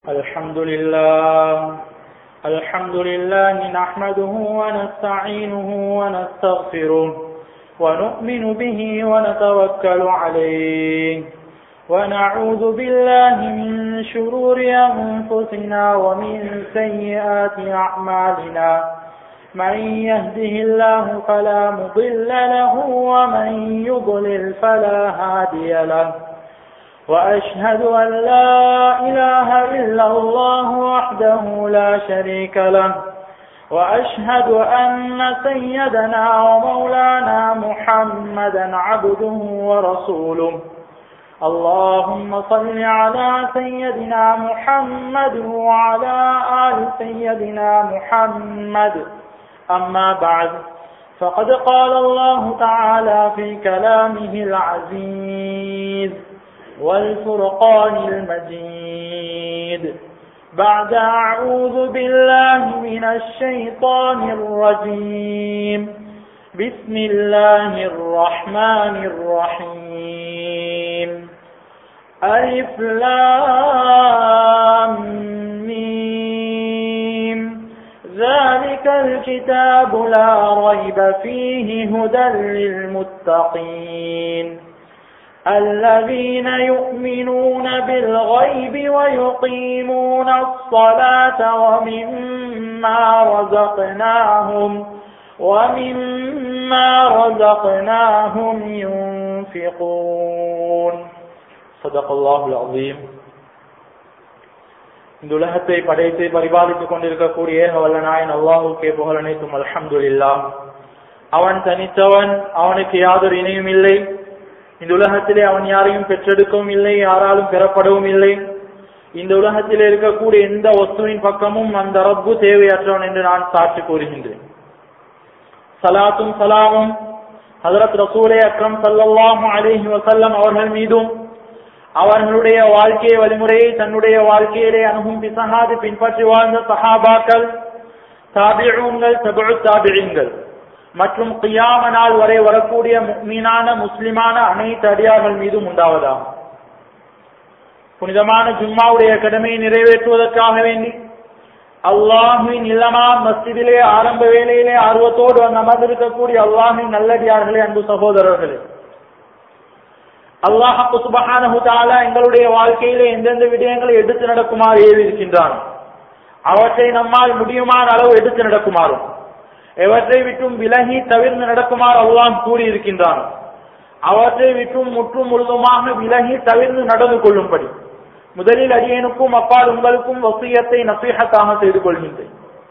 الحمد لله الحمد لله نحمده ونستعينه ونستغفره ونؤمن به ونتوكل عليه ونعوذ بالله من شرور أنفسنا ومن سيئات أعمالنا من يهده الله فلا مضل له ومن يضلل فلا هادي له وأشهد أن لا إله إلا الله وحده لا شريك له وأشهد أن سيدنا ومولانا محمدا عبده ورسوله اللهم صل على سيدنا محمد وعلى آل سيدنا محمد أما بعد فقد قال الله تعالى في كلامه العزيز والفرقان المجيد بعد أعوذ بالله من الشيطان الرجيم بسم الله الرحمن الرحيم ألف لام ميم ذلك الكتاب لا ريب فيه هدى للمتقين الذين يؤمنون بالغيب ويقيمون الصلاة ومما رزقناهم ومما رزقناهم ينفقون صدق الله العظيم இந்த உலகத்தை படைத்து பரிபாலித்துக் கொண்டிருக்கக்கூடிய வல்ல நாயன் அல்லாஹுக்கே புகழ் அனைத்தும் அல்ஹம்துலில்லா அவன் தனித்தவன் அவனுக்கு யாதொரு இணையும் இல்லை இந்த உலகத்திலே அவன் யாரையும் பெற்றெடுக்கவும் இல்லை யாராலும் பெறப்படவும் இல்லை இந்த உலகத்திலே இருக்கக்கூடிய எந்த வஸ்துவின் பக்கமும் அந்த ரப்பு தேவையற்றவன் என்று நான் சாட்சி கூறுகின்றேன் சலாத்தும் சலாமும் ஹதரத் ரசூலே அக்ரம் சல்லாஹு அலிஹி வசல்லம் அவர்கள் மீதும் அவர்களுடைய வாழ்க்கை வழிமுறையை தன்னுடைய வாழ்க்கையிலே அணுகும் பிசகாது பின்பற்றி வாழ்ந்த சஹாபாக்கள் தாபிழங்கள் தபு தாபிழங்கள் மற்றும் கியாம நாள் வரை வரக்கூடிய மீனான முஸ்லிமான அனைத்து அடியார்கள் மீதும் உண்டாவதாகும் புனிதமான ஜும்மாவுடைய கடமையை நிறைவேற்றுவதற்காக வேண்டி அல்லாஹுவின் இல்லமா மஸ்ஜிதிலே ஆரம்ப வேலையிலே ஆர்வத்தோடு அமர்ந்திருக்கக்கூடிய அல்லாஹின் நல்லடியார்களே அன்பு சகோதரர்களே அல்லாஹு சுபஹானஹு தாலா எங்களுடைய வாழ்க்கையிலே எந்தெந்த விடயங்களை எடுத்து நடக்குமாறு ஏவி இருக்கின்றான் அவற்றை நம்மால் முடியுமான அளவு எடுத்து நடக்குமாறும் எவற்றை விட்டும் விலகி தவிர்ந்து நடக்குமாறு அல்லாஹ் கூறி இருக்கின்றான் அவற்றை விட்டும் முற்றும் முழுதுமாக விலகி தவிர்ந்து நடந்து கொள்ளும்படி முதலில் அடியனுக்கும் அப்பால் உங்களுக்கும் வசியத்தை நசீகத்தாக செய்து கொள்கின்றேன்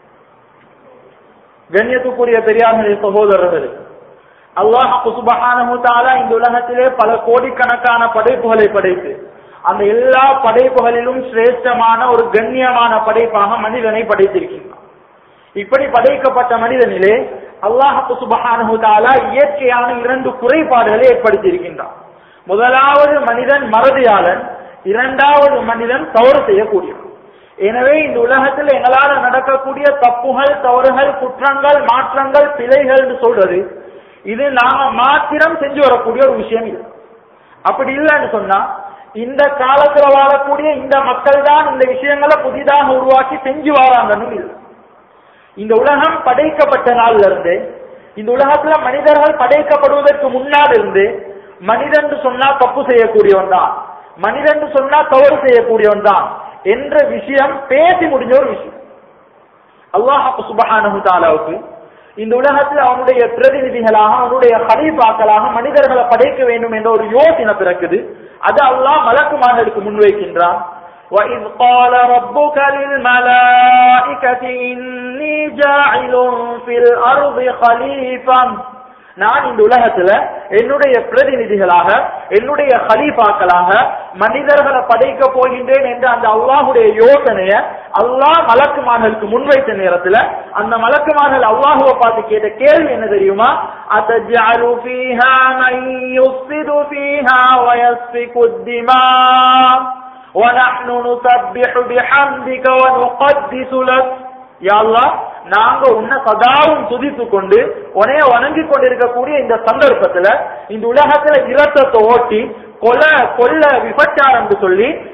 கண்ணியத்துக்குரிய பெரியார்களே சகோதரர்களே அல்லாஹ் குசுபஹானமுத்தாலா இந்த உலகத்திலே பல கோடிக்கணக்கான படைப்புகளை படைத்து அந்த எல்லா படைப்புகளிலும் சிரேஷ்டமான ஒரு கண்ணியமான படைப்பாக மனிதனை படைத்திருக்கின்றான் இப்படி படைக்கப்பட்ட மனிதனிலே அல்லாஹு சுபஹானு தாலா இயற்கையான இரண்டு குறைபாடுகளை ஏற்படுத்தி இருக்கின்றான் முதலாவது மனிதன் மறதியாளன் இரண்டாவது மனிதன் தவறு செய்யக்கூடியவன் எனவே இந்த உலகத்தில் எங்களால் நடக்கக்கூடிய தப்புகள் தவறுகள் குற்றங்கள் மாற்றங்கள் பிழைகள் என்று சொல்றது இது நாம மாத்திரம் செஞ்சு வரக்கூடிய ஒரு விஷயம் இது அப்படி இல்லைன்னு சொன்னா இந்த காலத்துல வாழக்கூடிய இந்த மக்கள் தான் இந்த விஷயங்களை புதிதாக உருவாக்கி செஞ்சு வராங்கன்னு இல்லை இந்த உலகம் படைக்கப்பட்ட நாள்ல இருந்து இந்த உலகத்துல மனிதர்கள் படைக்கப்படுவதற்கு முன்னால் இருந்து மனிதன் சொன்னா தப்பு செய்யக்கூடியவன் தான் மனிதன் சொன்னா தவறு செய்யக்கூடியவன் தான் என்ற விஷயம் பேசி முடிஞ்ச ஒரு விஷயம் அல்லாஹ் சுபஹானஹு தாலாவுக்கு இந்த உலகத்தில் அவனுடைய பிரதிநிதிகளாக அவனுடைய ஹலீஃபாக்களாக மனிதர்களை படைக்க வேண்டும் என்ற ஒரு யோசனை பிறக்குது அது அல்லாஹ் மலக்குமார்களுக்கு முன்வைக்கின்றான் وإذ قال ربك للملائكة إني جاعل في الأرض خليفة நான் இந்த உலகத்துல என்னுடைய பிரதிநிதிகளாக என்னுடைய ஹலீஃபாக்களாக மனிதர்களை படைக்க போகின்றேன் என்ற அந்த அல்லாஹுடைய யோசனைய அல்லாஹ் மலக்குமார்களுக்கு முன்வைத்த நேரத்துல அந்த மலக்குமார்கள் அல்லாஹுவை பார்த்து கேட்ட கேள்வி என்ன தெரியுமா அத்தஜஅலு ஃபீஹா மன் யுஃப்ஸிது ஃபீஹா வயஸ்ஃபிகு الدماء ونحن نسبح بحمدك ونقدس لك யா அல்லாஹ் நாங்க உன்னை சதாவும் துதித்து கொண்டு உனைய வணங்கி கொண்டிருக்கக்கூடிய இந்த சந்தர்ப்பத்துல இந்த உலகத்துல இரத்தத்தை ஓட்டி கொலை கொல்ல விபச்சாரம் என்று சொல்லி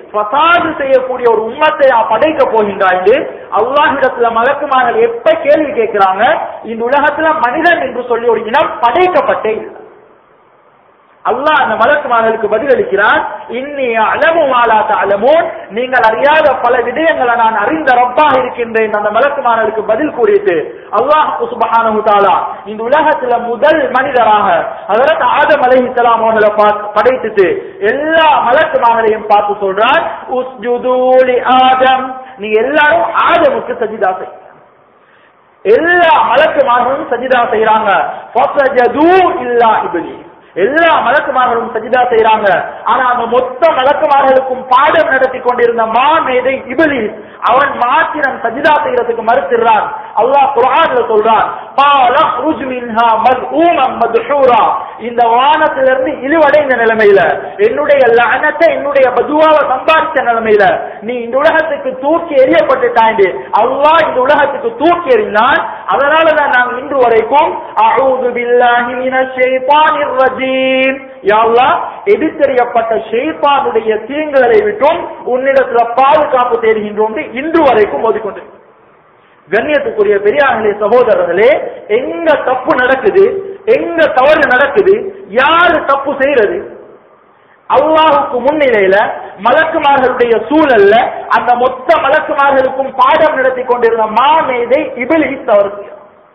ஃபசாது செய்யக்கூடிய ஒரு உம்மத்தை நான் படைக்க போகின்றாய் என்று அல்லாஹிடத்துல மலக்குமார்கள் எப்ப கேள்வி கேட்கிறாங்க இந்த உலகத்துல மனிதன் என்று சொல்லி ஒரு இனம் படைக்கப்பட்டே இல்லை அல்லாஹ் அந்த மலக்குமார்களுக்கு பதிலளிக்கிறான் இன்னி அலமு மாலாத்த அலமோன் நீங்கள் அறியாத பல விடயங்களை நான் அறிந்த ரப்பாக இருக்கின்றேன் அந்த மலக்குமார்களுக்கு பதில் கூறிட்டு அல்லாஹ் சுபஹானஹு தஆலா இந்த உலகத்துல முதல் மனிதராக ஹஜரத் ஆதம் அலைஹிஸ்ஸலாம் அவர்களை பார்த்து படைத்துட்டு எல்லா மலக்குமார்களையும் பார்த்து சொல்றான் உஸ்ஜுது லி ஆதம் நீ எல்லாரும் ஆதமுக்கு சஜிதா செய் எல்லா மலக்குமார்களும் சஜிதா செய்யறாங்க ஃபஸஜது இல்லா இப்லீஸ் எல்லா மலக்குமார்களும் சஜிதா செய்யறாங்க ஆனா அந்த மொத்த மலக்குமார்களுக்கும் பாடம் நடத்தி கொண்டிருந்த மாமேதை இபிலிஸ் அவன் மாத்திரம் சஜிதா செய்யறதுக்கு மறுத்துறான் அல்லாஹ் குர்ஆன்ல சொல்றான் قال اخرج منها مذءوما مدحورا இந்த வானத்திலிருந்து இழிவடைந்த நிலைமையில என்னுடைய லعنத்தை என்னுடைய பதுவாவை சம்பாதிச்ச நிலைமையில நீ இந்த உலகத்துக்கு தூக்கி எறியப்பட்டுட்டாண்டு அல்லாஹ் இந்த உலகத்துக்கு தூக்கி எறிந்தான் அதனால தான் நாங்க இன்று வரைக்கும் அஊது பில்லாஹி மினஷ் ஷைத்தானிர் ரஜீம் யா அல்லாஹ் எதிர்த்தெறியப்பட்ட ஷைத்தானுடைய தீங்குகளை விட்டும் உன்னிடத்துல பாதுகாப்பு தேடுகின்றோம் என்று இன்று வரைக்கும் ஓதிக்கொண்டிருக்கிறோம் கண்ணியத்துக்குரிய பெரியார்களே சகோதரர்களே எங்க தப்பு நடக்குது எங்க தவறு நடக்குது யாரு தப்பு செய்யறது அல்லாஹுக்கு முன்னிலையில மலக்குமார்களுடைய சூழல்ல அந்த மொத்த மலக்குமார்களுக்கும் பாடம் நடத்தி கொண்டிருந்த மாமேதை இபிலிஸ் தவறு செய்யறார்.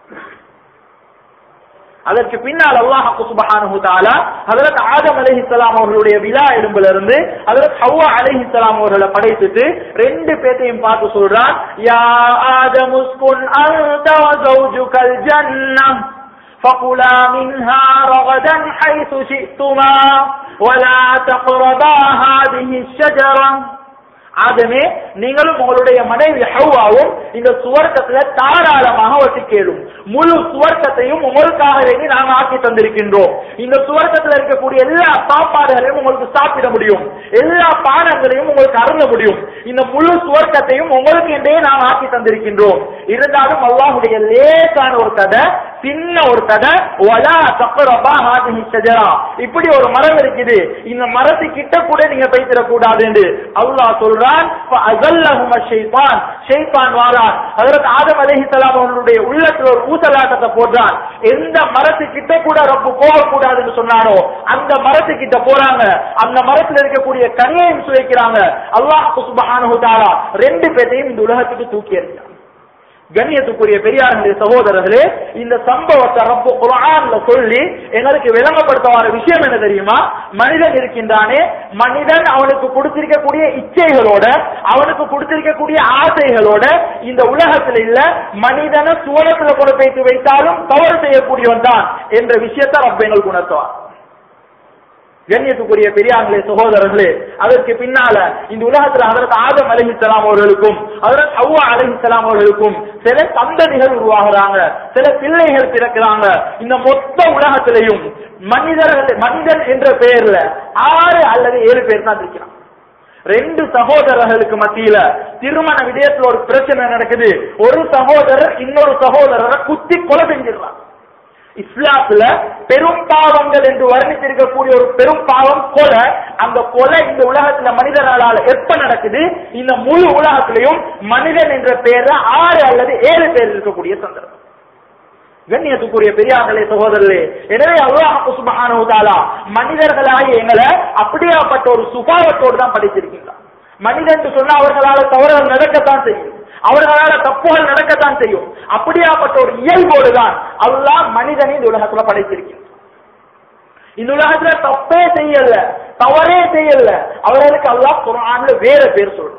அதற்கு பின்னால் அல்லாஹ் சுபஹானஹு தஆலா ஹஜரத் ஆதம் அலைஹிஸ்ஸலாம் அவர்களுடைய விழா எலும்புல இருந்து ஹஜரத் ஹவ்வா அலைஹிஸ்ஸலாம் அவர்களை படைத்துட்டு ரெண்டு பேத்தையும் பார்த்து சொல்றான் யா ஆதம் உஸ்குன் அன்த வ ஜௌஜுகல் ஜன்னah فكلا منها رغدا حيث شئتما ولا تقربا هذه الشجرة ஆகவே நீங்களும் உங்களுடைய மனைவி ஹவ்வாவும் இந்த சுவர்க்கத்துல தாராளமாக வசிக்கேடும் முழு சுவர்க்கத்தையும் உங்களுக்காக வேண்டி நாங்க ஆக்கி தந்திருக்கின்றோம் இந்த சுவர்க்கத்துல இருக்கக்கூடிய எல்லா சாப்பாடுகளையும் உங்களுக்கு சாப்பிட முடியும் எல்லா பானங்களையும் உங்களுக்கு அருந்த முடியும் இந்த முழு சுவர்க்கத்தையும் உங்களுக்கு என்றே நாங்க ஆக்கி தந்திருக்கின்றோம் இருந்தாலும் அல்லாஹுடைய லேசான ஒரு கதை சின்ன ஒரு கதை வலா தக்கரபா ஹாதிஹி ஷஜரா இப்படி ஒரு மரம் இருக்குது இந்த மரத்து கிட்ட கூட நீங்க பேசிடக் கூடாது என்று அல்லாஹ் சொல்றான் ஃபஅஸல்லஹும ஷைத்தான் ஷைத்தான் வாரான் ஹஜரத் ஆதம் அலைஹிஸ்ஸலாம் அவர்களுடைய உள்ளத்துல ஒரு ஊசலாட்டத்தை போடுறான் எந்த மரத்து கிட்ட கூட ரப்பு போக கூடாதுன்னு சொன்னானோ அந்த மரத்து கிட்ட போறாங்க அந்த மரத்துல இருக்கக்கூடிய கனியையும் சுவைக்கிறாங்க அல்லாஹ் சுப்ஹானஹு தஆலா ரெண்டு பேரையும் இந்த உலகத்துக்கு தூக்கி எறிஞ்சான் கண்ணியத்துக்குரிய பெரியார்களே சகோதரர்களே இந்த சம்பவத்தை ரப்பு குர்ஆன்ல சொல்லி எங்களுக்கு விளங்கப்படுத்த வர விஷயம் என்ன தெரியுமா மனிதன் இருக்கின்றானே மனிதன் அவனுக்கு கொடுத்திருக்கக்கூடிய இச்சைகளோட அவனுக்கு கொடுத்திருக்கக்கூடிய ஆசைகளோட இந்த உலகத்துல இல்ல மனிதனை சுவனத்துல கொண்டு போய்த்து வைத்தாலும் தவறு செய்யக்கூடியவன் தான் என்ற விஷயத்தை ரப்ப எங்களுக்கு உணர்த்துவார் கண்ணியத்துக்குரிய பெரியார்களே சகோதரர்களே அதற்கு பின்னால இந்த உலகத்துல அதற்கு ஆதம் அலிஹிசலாம் அவர்களுக்கும் அதற்கு அவ்வா அலிஹிசலாம் அவர்களுக்கும் சில சந்ததிகள் உருவாகுறாங்க சில பிள்ளைகள் பிறக்கிறாங்க இந்த மொத்த உலகத்திலையும் மனிதர்கள் மனிதன் என்ற பெயர்ல ஆறு அல்லது ஏழு பேர் தான் இருக்கிறான் ரெண்டு சகோதரர்களுக்கு மத்தியில திருமண விடயத்துல ஒரு பிரச்சனை நடக்குது ஒரு சகோதரர் இன்னொரு சகோதரரை குத்தி கொலை செஞ்சிடலாம் இஸ்லாத்துல பெரும் பாவங்கள் என்று வர்ணித்திருக்கக்கூடிய ஒரு பெரும் பாவம் கொலை அந்த கொலை இந்த உலகத்துல மனிதர்களால் எப்ப நடக்குது இந்த முழு உலகத்திலையும் மனிதன் என்ற பெயர்ல ஆறு அல்லது ஏழு பேர் இருக்கக்கூடிய சந்தர்ப்பம் கண்ணியத்துக்குரிய பெரியார்களே சகோதரர்களே எனவே அல்லாஹ் சுப்ஹானஹு தஆலா மனிதர்களாகிய எங்களை அப்படியாப்பட்ட ஒரு சுபாவத்தோடு தான் படைத்திருக்கின்றார் மனிதன் சொன்னா அவர்களால தவறுகள் நடக்கத்தான் செய்யும் அவர்களால தப்புகள் நடக்கத்தான் செய்யும் அப்படியாப்பட்ட ஒரு இயல்போடு தான் அல்லாஹ் மனிதனை இந்த உலகத்துல படைத்திருக்கிறார் இந்த உலகத்துல தப்பே செய்யல தவறே செய்யல அவர்களுக்கு அல்லாஹ் குர்ஆன்ல வேற பேர் சொல்றான்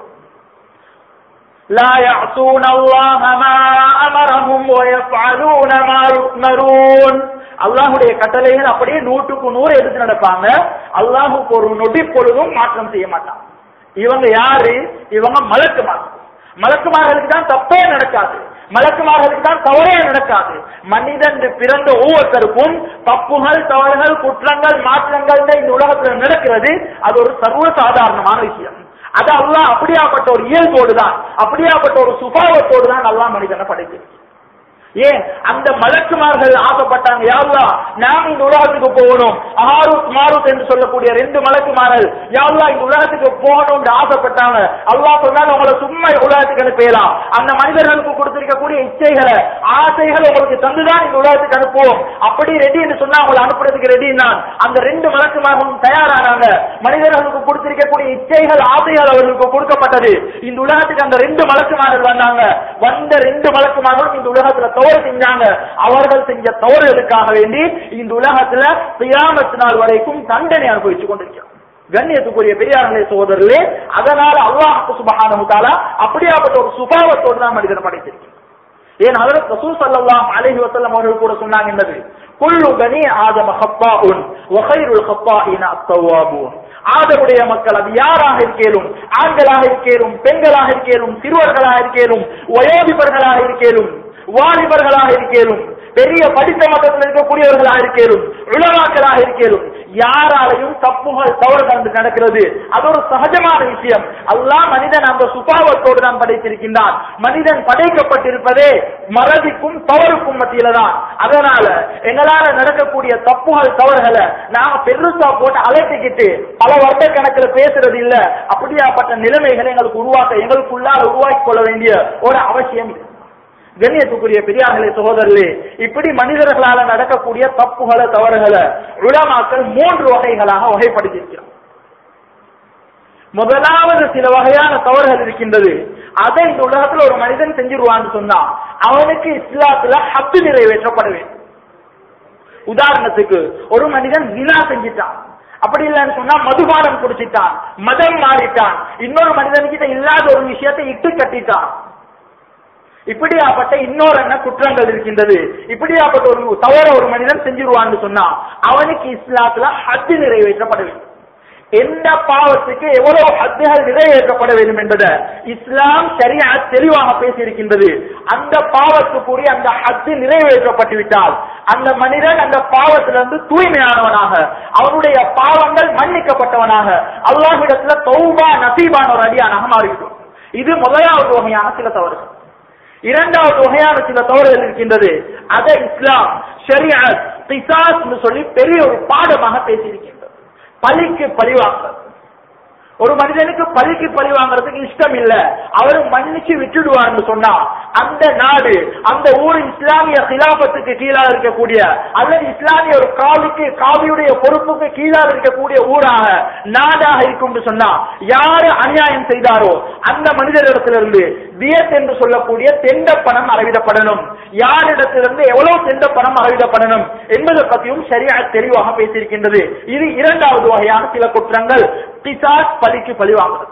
لا يعصون الله ما أمرهم ويفعلون ما يؤمرون அல்லாஹுடைய கட்டளைகள் அப்படியே நூற்றுக்கு நூறு எடுத்து நடப்பாங்க அல்லாஹுக்கு ஒரு நொடி பொழுதும் மாற்றம் செய்ய மாட்டான் இவங்க யாரு இவங்க மலக்குமார்கள் மலக்குமார்களுக்கு தான் தப்பே நடக்காது மலக்குமார்களுக்கு தான் தவறே நடக்காது மனிதன் பிறந்த ஒவ்வொருத்தருக்கும் தப்புகள் தவறுகள் குற்றங்கள் மாற்றங்கள் இந்த உலகத்தில் நடக்கிறது அது ஒரு சர்வ சாதாரணமான விஷயம் அது அல்லாஹ் அப்படியாப்பட்ட ஒரு இயல்போடு தான் அப்படியாப்பட்ட ஒரு சுபாவத்தோடு தான் அல்லாஹ் மனிதனை படைத்திருக்கு ஏன் அந்த மலக்குமார்கள் ஆசைப்பட்டாங்க யாருலா நாம் இந்த உலகத்துக்கு போகணும் ஆரூத் மாரூத் என்று சொல்லக்கூடிய ரெண்டு மலக்குமார்கள் யாருலா இந்த உலகத்துக்கு போகணும்னு ஆசைப்பட்டாங்க அல்லாஹ் சொன்னாங்க உங்களை சும்மா உலகத்துக்கு அனுப்பலாம் அந்த மனிதர்களுக்கு கொடுத்திருக்கக்கூடிய இச்சைகளை ஆசைகளை உங்களுக்கு தந்துதான் இந்த உலகத்துக்கு அனுப்புவோம் அப்படி ரெடி என்று சொன்னா அவங்களை அனுப்புறதுக்கு ரெடி தான் அந்த ரெண்டு மலக்குமார்களும் தயாரானாங்க மனிதர்களுக்கு கொடுத்திருக்கக்கூடிய இச்சைகள் ஆசைகள் அவர்களுக்கு கொடுக்கப்பட்டது இந்த உலகத்துக்கு அந்த ரெண்டு மலக்குமார்கள் வந்தாங்க வந்த ரெண்டு மலக்குமார்களும் இந்த உலகத்துல தவறு செஞ்சாங்க அவர்கள் செஞ்ச தவறுகளுக்காக வேண்டி இந்த உலகத்துல கியாமத்து நாள் வரைக்கும் தண்டனை அனுபவிச்சு கொண்டிருக்கிறோம் கண்ணியத்துக்குரிய பெரியார்களே சகோதரர்களே அதனால அல்லாஹ் சுபஹானஹு தஆலா அப்படியாப்பட்ட ஒரு சுபாவத்தோடு தான் மனிதன் படைத்திருக்கிறார் ஏன் ஹஜரத் ரசூல் ஸல்லல்லாஹு அலைஹி வஸல்லம் அவர்கள் கூட சொன்னாங்க என்னது குல்லு பனி ஆதம ஹத்தாஉன் வ கைருல் ஹத்தாஇன அத்தவாபூன் ஆதமுடைய மக்கள் அது யாராக இருக்கேலும் ஆண்களாக இருக்கேலும் பெண்களாக இருக்கேலும் சிறுவர்களாக இருக்கேலும் வயோதிபர்களாக இருக்கேலும் வாலிபர்களாக இருக்கேலும் பெரிய படித்த மட்டத்தில் இருக்கக்கூடியவர்களாக இருக்கேலும் உலகாக்களாக இருக்கேலும் யாராலையும் தப்புகள் தவறுகள் வந்து நடக்கிறது அது ஒரு சகஜமான விஷயம் அல்லாஹ் மனிதன் அந்த சுபாவத்தோடு தான் படைத்திருக்கின்றான் மனிதன் படைக்கப்பட்டிருப்பதே மறதிக்கும் தவறுக்கும் மத்தியில தான் அதனால எங்களால நடக்கக்கூடிய தப்புகள் தவறுகளை நாங்க பெருசா போட்டு அழைத்துக்கிட்டு பல வருட கணக்கில் பேசுறது இல்ல அப்படியாப்பட்ட நிலைமைகளை எங்களுக்கு உருவாக்க எங்களுக்குள்ளால உருவாக்கி கொள்ள வேண்டிய ஒரு அவசியம் இல்லை கண்ணியத்துக்குரிய பெரியார்களே சகோதரர்களே இப்படி மனிதர்களால நடக்கக்கூடிய தப்புகளை தவறுகளை உலமாக்கள் மூன்று வகைகளாக வகைப்படுத்தியிருக்கிறோம் முதலாவது சில வகையான தவறுகள் இருக்கின்றது அதை இந்த உலகத்துல ஒரு மனிதன் செஞ்சிருவான்னு சொன்னா அவனுக்கு இஸ்லாத்துல ஹத்து நிறைவேற்றப்பட வேண்டும் உதாரணத்துக்கு ஒரு மனிதன் வினா செஞ்சிட்டான் அப்படி இல்லைன்னு சொன்னா மதுபானம் குடிச்சிட்டான் மதம் மாறிட்டான் இன்னொரு மனிதன்கிட்ட இல்லாத ஒரு விஷயத்தை இட்டு கட்டிட்டான் இப்படியாப்பட்ட இன்னொரு என்ன குற்றங்கள் இருக்கின்றது இப்படியாப்பட்ட ஒரு தவற ஒரு மனிதன் செஞ்சிருவான்னு சொன்னா அவனுக்கு இஸ்லாத்துல ஹத்து நிறைவேற்றப்பட வேண்டும் எந்த பாவத்துக்கு எவ்வளவு ஹத்துகள் நிறைவேற்றப்பட வேண்டும் என்பதை இஸ்லாம் சரியா தெளிவாக பேசியிருக்கின்றது அந்த பாவத்துக்குரிய அந்த ஹத்து நிறைவேற்றப்பட்டு விட்டால் அந்த மனிதன் அந்த பாவத்திலிருந்து தூய்மையானவனாக அவனுடைய பாவங்கள் மன்னிக்கப்பட்டவனாக அல்லாஹிடத்துல தௌபா நசீபான ஒரு அடியானாக மாறிவிடும் இது முதலாவது வகையான சில தவறுகள் இரண்டாவது வகையான சில தவறுகள் இருக்கின்றது அதை இஸ்லாம் ஷரியாத் கிசாஸ் சொல்லி பெரிய ஒரு பாடமாக பேசியிருக்கின்றது பலிக்கு பழிவாங்கிறது ஒரு மனிதனுக்கு பலிக்கு பழி வாங்குறதுக்கு இஷ்டம் இல்ல அவரு மன்னிச்சு விட்டுடுவார்னு சொன்னா அந்த நாடு அந்த ஊர் இஸ்லாமிய கிலாபத்துக்கு கீழாக இருக்கக்கூடிய அல்லது இஸ்லாமிய ஒரு காவிக்கு காவியுடைய பொறுப்புக்கு கீழாக இருக்கக்கூடிய ஊராக நாடாக இருக்கும் சொன்னா யாரு அநியாயம் செய்தாரோ அந்த மனிதரிடத்திலிருந்து வியத் என்று சொல்லக்கூடிய தெண்ட பணம் அளவிடப்படணும் யாரிடத்திலிருந்து எவ்வளவு தெண்ட பணம் அளவிடப்படணும் என்பதை பற்றியும் சரியாக தெளிவாக பேசியிருக்கின்றது இது இரண்டாவது வகையான சில குற்றங்கள் பிசாஸ் பலிக்கு பழி வாங்குறது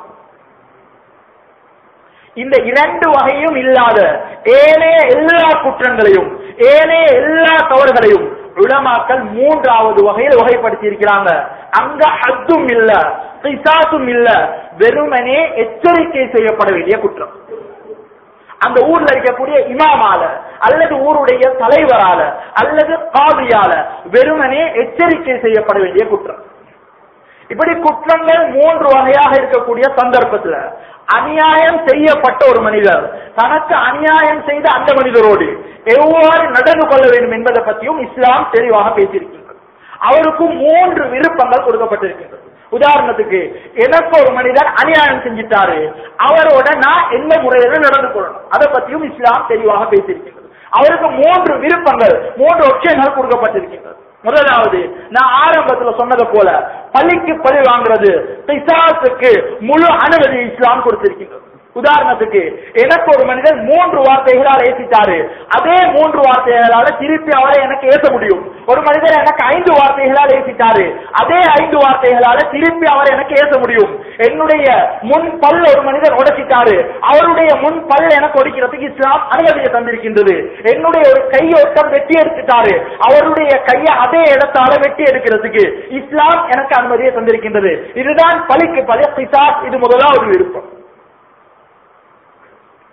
இந்த இரண்டு வகையும் இல்லாத ஏனைய எல்லா குற்றங்களையும் ஏனைய எல்லா தவறுகளையும் உலமாக்கள் மூன்றாவது வகையில் வகைப்படுத்தி இருக்கிறாங்க அங்க ஹத்தும் இல்ல பிசாசும் இல்ல வெறுமனே எச்சரிக்கை செய்யப்பட வேண்டிய குற்றம் அந்த ஊர்ல இருக்கக்கூடிய இமாமால அல்லது ஊருடைய தலைவரால அல்லது காவியால வெறுமனே எச்சரிக்கை செய்யப்பட வேண்டிய குற்றம் இப்படி குற்றங்கள் மூன்று வகையாக இருக்கக்கூடிய சந்தர்ப்பத்துல அநியாயம் செய்யப்பட்ட ஒரு மனிதர் தனக்கு அநியாயம் செய்த அந்த மனிதரோடு எவ்வாறு நடந்து கொள்ள வேண்டும் என்பதை பற்றியும் இஸ்லாம் தெளிவாக பேசியிருக்கின்றது அவருக்கு மூன்று விருப்பங்கள் கொடுக்கப்பட்டிருக்கின்றது உதாரணத்துக்கு எனக்கு ஒரு மனிதர் அநியாயம் செஞ்சிட்டாரு அவரோட நான் என்ன முறையில நடந்து கொள்ளணும் அதை பற்றியும் இஸ்லாம் தெளிவாக பேசியிருக்கின்றது அவருக்கு மூன்று விருப்பங்கள் மூன்று ஒப்ஷன்கள் கொடுக்கப்பட்டிருக்கின்றது முதலாவது நான் ஆரம்பத்துல சொன்னது போல பள்ளிக்கு பழி வாங்குறது பிசாசுக்கு முழு அனுமதி இஸ்லாம் கொடுத்திருக்கின்றது உதாரணத்துக்கு எனக்கு ஒரு மனிதன் மூன்று வார்த்தைகளால் ஏசிட்டாரு அதே மூன்று வார்த்தைகளால திருப்பி அவரை எனக்கு ஏச முடியும் ஒரு மனிதர் எனக்கு ஐந்து வார்த்தைகளால் ஏசிட்டாரு அதே ஐந்து வார்த்தைகளால திருப்பி அவர் எனக்கு ஏச முடியும் என்னுடைய முன் பல் ஒரு மனிதர் உடைச்சிட்டாரு அவருடைய முன் பல் எனக்கு ஒடிக்கிறதுக்கு இஸ்லாம் அனுமதியை தந்திருக்கின்றது என்னுடைய ஒரு கையோட்டம் வெட்டி எடுத்துட்டாரு அவருடைய கையை அதே இடத்தால வெட்டி எடுக்கிறதுக்கு இஸ்லாம் எனக்கு அனுமதியை தந்திருக்கின்றது இதுதான் பலிக்கு பல பிசாஸ் இது முதலாவது விருப்பம்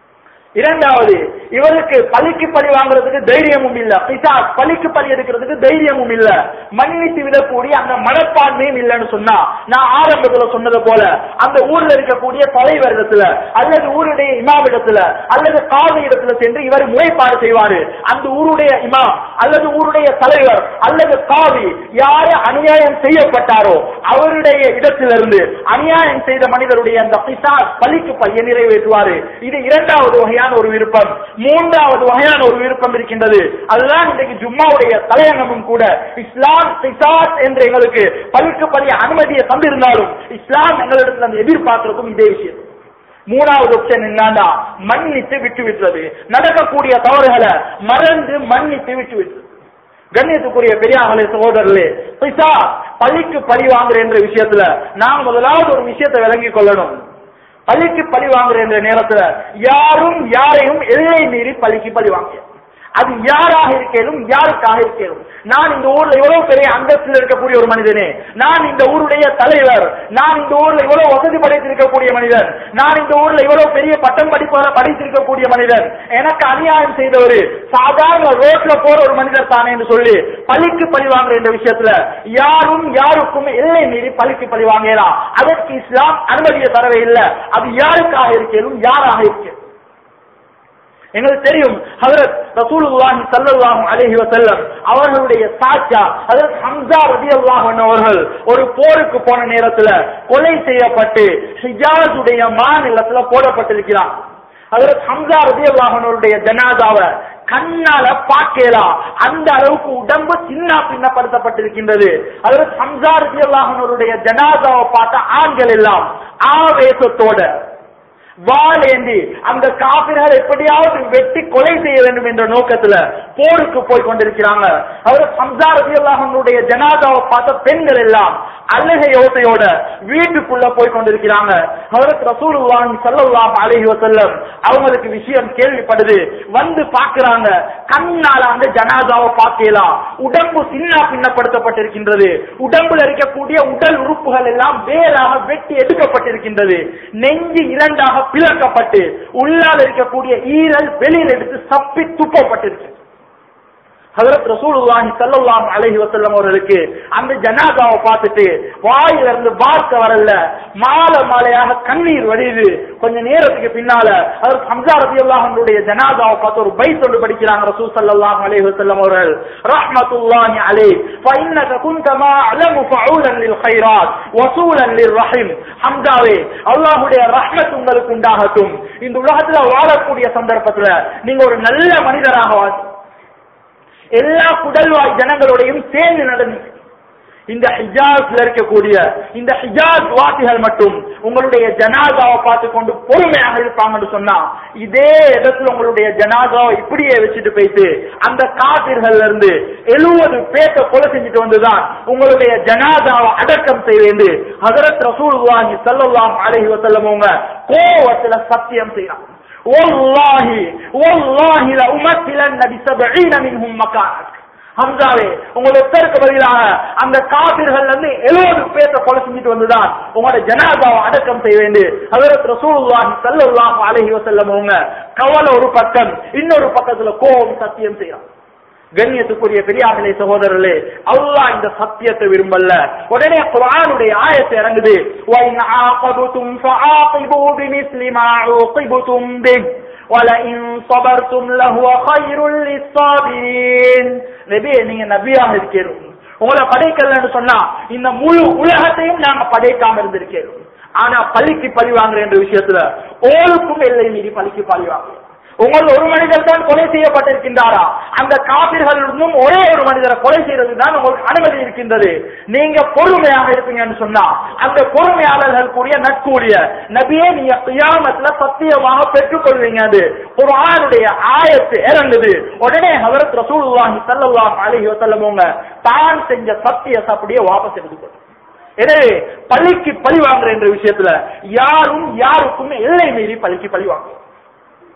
இரண்டாவது இவருக்கு பலிக்கு பழி வாங்குறதுக்கு தைரியமும் இல்ல பிசா பலிக்கு பழி எடுக்கிறதுக்கு தைரியமும் இல்ல மன்னித்து விடக்கூடிய அந்த மனப்பான்மையும் இல்லைன்னு சொன்னா நான் ஆரம்பத்துல சொன்னது போல அந்த ஊர்ல இருக்கக்கூடிய தலைவர் இடத்துல அல்லது ஊருடைய இமாம் இடத்துல அல்லது காவி இடத்துல சென்று இவர் முறைப்பாடு செய்வாரு அந்த ஊருடைய இமாம் அல்லது ஊருடைய தலைவர் அல்லது காவி யாரு அநியாயம் செய்யப்பட்டாரோ அவருடைய இடத்திலிருந்து அநியாயம் செய்த மனிதருடைய அந்த பிசா பலிக்கு பைய நிறைவேற்றுவாரு இது இரண்டாவது வகையான ஒரு விருப்பம் மூன்றாவது வகையான ஒரு விருப்பம் இருக்கின்றது அதுதான் இன்றைக்கு ஜும்மாவுடைய தலையங்கமும் கூட இஸ்லாம் பிசாஸ் என்று எங்களுக்கு பலிக்கு பலிய அனுமதியை தந்திருந்தாலும் இஸ்லாம் எங்களிடத்தில் அந்த எதிர்பார்க்கிறதும் இதே விஷயம் மூணாவது ஆப்ஷன் என்னன்னா மன்னித்து விட்டு விட்டுறது நடக்கக்கூடிய தவறுகளை மறந்து மன்னித்து விட்டு விட்டுறது கண்ணியத்துக்குரிய பெரியார்களே சகோதரர்களே பிசா பள்ளிக்கு பழி வாங்குற என்ற விஷயத்துல நாம் முதலாவது ஒரு விஷயத்தை விளங்கிக் கொள்ளணும் பள்ளிக்கு பழி வாங்குற என்ற நேரத்துல யாரும் யாரையும் எல்லை மீறி பள்ளிக்கு பழி வாங்க அது யாராக இருக்கேனும் யாருக்காக இருக்கேனும் நான் இந்த ஊர்ல இவ்வளவு பெரிய அந்தஸ்தில் இருக்கக்கூடிய ஒரு மனிதனே நான் இந்த ஊருடைய தலைவர் நான் இந்த ஊர்ல இவ்வளவு வசதி படைத்திருக்கக்கூடிய மனிதன் நான் இந்த ஊர்ல இவ்வளவு பெரிய பட்டம் படிப்பாக படித்திருக்கக்கூடிய மனிதன் எனக்கு அநியாயம் செய்தவர் சாதாரண ரோட்ல போற ஒரு மனிதர் தானே என்று சொல்லி பழிக்கு பழி வாங்குற இந்த விஷயத்துல யாரும் யாருக்கும் எல்லை மீறி பழிக்கு பழி வாங்கலாம் அதற்கு இஸ்லாம் அனுமதியை தரவே இல்லை அது யாருக்காக இருக்கேனும் யாராக இருக்கேன் எங்களுக்கு தெரியும் ஹஜரத் ரசூலுல்லாஹி ஸல்லல்லாஹு அலைஹி வஸல்லம் அவர்களுடைய சாச்சா ஹஜரத் ஹம்சா ரலியல்லாஹு அன்ஹு அவர்கள் ஒரு போருக்கு போன நேரத்துல கொலை செய்யப்பட்டு ஹிஜாஸுடைய மாநிலத்துல போடப்பட்டிருக்கிறார் ஹஜரத் ஹம்சா ரலியல்லாஹு அன்ஹுடைய ஜனாதாவை கண்ணால பார்க்கலாம் அந்த அளவுக்கு உடம்பு சின்ன பின்னப்படுத்தப்பட்டிருக்கின்றது ஹஜரத் ஹம்சா ரலியல்லாஹு அன்ஹுடைய ஜனாதாவை பார்த்த ஆண்கள் எல்லாம் ஆவேசத்தோட வாழேந்தி அந்த காபிர்கள் எப்படியாவது வெட்டி கொலை செய்ய வேண்டும் என்ற நோக்கத்துல போருக்கு போய் கொண்டிருக்கிறாங்க அவர் சம்சாரதி அல்லாஹனுடைய ஜனாதாவை பார்த்த பெண்கள் எல்லாம் அழுகை யோசையோட வீட்டுக்குள்ள போய் கொண்டிருக்கிறாங்க அவருக்கு ரசூலுல்லாஹி ஸல்லல்லாஹு அலைஹி வஸல்லம் அவங்களுக்கு விஷயம் கேள்விப்படுது வந்து பாக்குறாங்க கண்ணால அந்த ஜனாதாவை பார்க்கலாம் உடம்பு சின்ன பின்னப்படுத்தப்பட்டிருக்கின்றது உடம்புல இருக்கக்கூடிய உடல் உறுப்புகள் எல்லாம் வேறாக வெட்டி எடுக்கப்பட்டிருக்கின்றது நெஞ்சு இரண்டாக பிளக்கப்பட்டு உள்ளால் இருக்கக்கூடிய ஈரல் வெளியில் எடுத்து சப்பி துப்பப்பட்டிருக்கு ஹதரத் ரசூலுல்லாஹி ஸல்லல்லாஹு அலைஹி வஸல்லம் அவர்களுக்கு அந்த ஜனாதாவை பார்த்துட்டு வாயில இருந்து பார்க்க வரல மாலை மாலையாக கண்ணீர் வடியுது கொஞ்ச நேரத்துக்கு பின்னால ஹதரத் ஹம்சா ரலியல்லாஹு அன்ஹுடைய ஜனாதாவை பார்த்து ஒரு பைத் ஒன்று படிக்கிறாங்க ரசூல் ஸல்லல்லாஹு அலைஹி வஸல்லம் அவர்கள் ரஹ்மத்துல்லாஹி அலைஹி فإنك كنت ما أعلم فعولا للخيرات وصولا للرحم ஹம்சாவே அல்லாஹ்வுடைய ரஹ்மத் உங்களுக்கு உண்டாகட்டும் இந்த உலகத்துல வாழக்கூடிய சந்தர்ப்பத்துல நீங்க ஒரு நல்ல மனிதராக வாழ் எல்லா குடல்வாய் ஜனங்களோடையும் சேர்ந்து நடந்து இந்த ஹிஜாஸ்ல இருக்கக்கூடிய இந்த ஹிஜாஸ் வாசிகள் மட்டும் உங்களுடைய ஜனாதாவை பார்த்து கொண்டு பொறுமையாக இருப்பாங்கன்னு சொன்னா இதே இடத்துல உங்களுடைய ஜனாதாவை இப்படியே வச்சுட்டு போயிட்டு அந்த காபிர்கள்ல இருந்து எழுபது பேத்த கொலை செஞ்சுட்டு வந்துதான் உங்களுடைய ஜனாதாவை அடக்கம் செய்வேண்டு ஹதரத் ரசூலுல்லாஹி ஸல்லல்லாஹு அலைஹி வஸல்லம் அவங்க கோவத்துல சத்தியம் செய்யறாங்க والله والله لأمثلن بسبعين منهم مكانك ஹம்சாவே உங்களை ஒருத்தருக்கு பதிலாக அந்த காபிர்கள் வந்து எழுபது பேர்த்த கொலை செஞ்சுட்டு வந்துதான் உங்களோட ஜனாதாவை அடக்கம் செய்ய வேண்டு அதற்கு ரசூலுல்லாஹி ஸல்லல்லாஹு அலைஹி வஸல்லம் அவங்க கவலை ஒரு பக்கம் இன்னொரு பக்கத்துல கோபம் சத்தியம் செய்யறான் கண்ணியத்துக்குரிய பெரியார்களே சகோதரர்களே அல்லாஹ் இந்த சத்தியத்தை விரும்பல உடனே குர்ஆனுடைய ஆயத்தை இறங்குது وَإِنْ عَاقَبْتُمْ فَعَاقِبُوا بِمِثْلِ مَا عُوقِبْتُمْ بِهِ وَلَئِنْ صَبَرْتُمْ لَهُوَ خَيْرٌ لِلصَّابِرِينَ நபியே நீங்க நபியாக இருக்கிறோம் உங்களை படைக்கலன்னு சொன்னா இந்த முழு உலகத்தையும் நாங்க படைக்காம இருந்திருக்கிறோம் ஆனா பழிக்கு பழி வாங்குற என்ற விஷயத்துல ஓருக்கும் எல்லை மீறி பழிக்கு பழி வாங்குறோம் உங்கள் ஒரு மனிதர் தான் கொலை செய்யப்பட்டிருக்கின்றாரா அந்த காபிர்களும் ஒரே ஒரு மனிதரை கொலை செய்யறது தான் உங்களுக்கு அனுமதி இருக்கின்றது நீங்க பொறுமையாக இருப்பீங்கன்னு சொன்னா அந்த பொறுமையாளர்கள் கூடிய நட்கூடிய நபியே நீங்க கியாமத்துல சத்தியமாக பெற்றுக்கொள்வீங்க அது ஒரு ஆளுடைய ஆயத்து இறங்குது உடனே ஹதரத் ரசூலுல்லாஹி ஸல்லல்லாஹு அலைஹி வஸல்லம் அவங்க தான் செஞ்ச சத்தியத்தை அப்படியே வாபஸ் எடுத்துக்கொள்ளும் எனவே பள்ளிக்கு பழி வாங்குற என்ற விஷயத்துல யாரும் யாருக்கும் எல்லை மீறி பள்ளிக்கு பழி வாங்குறோம்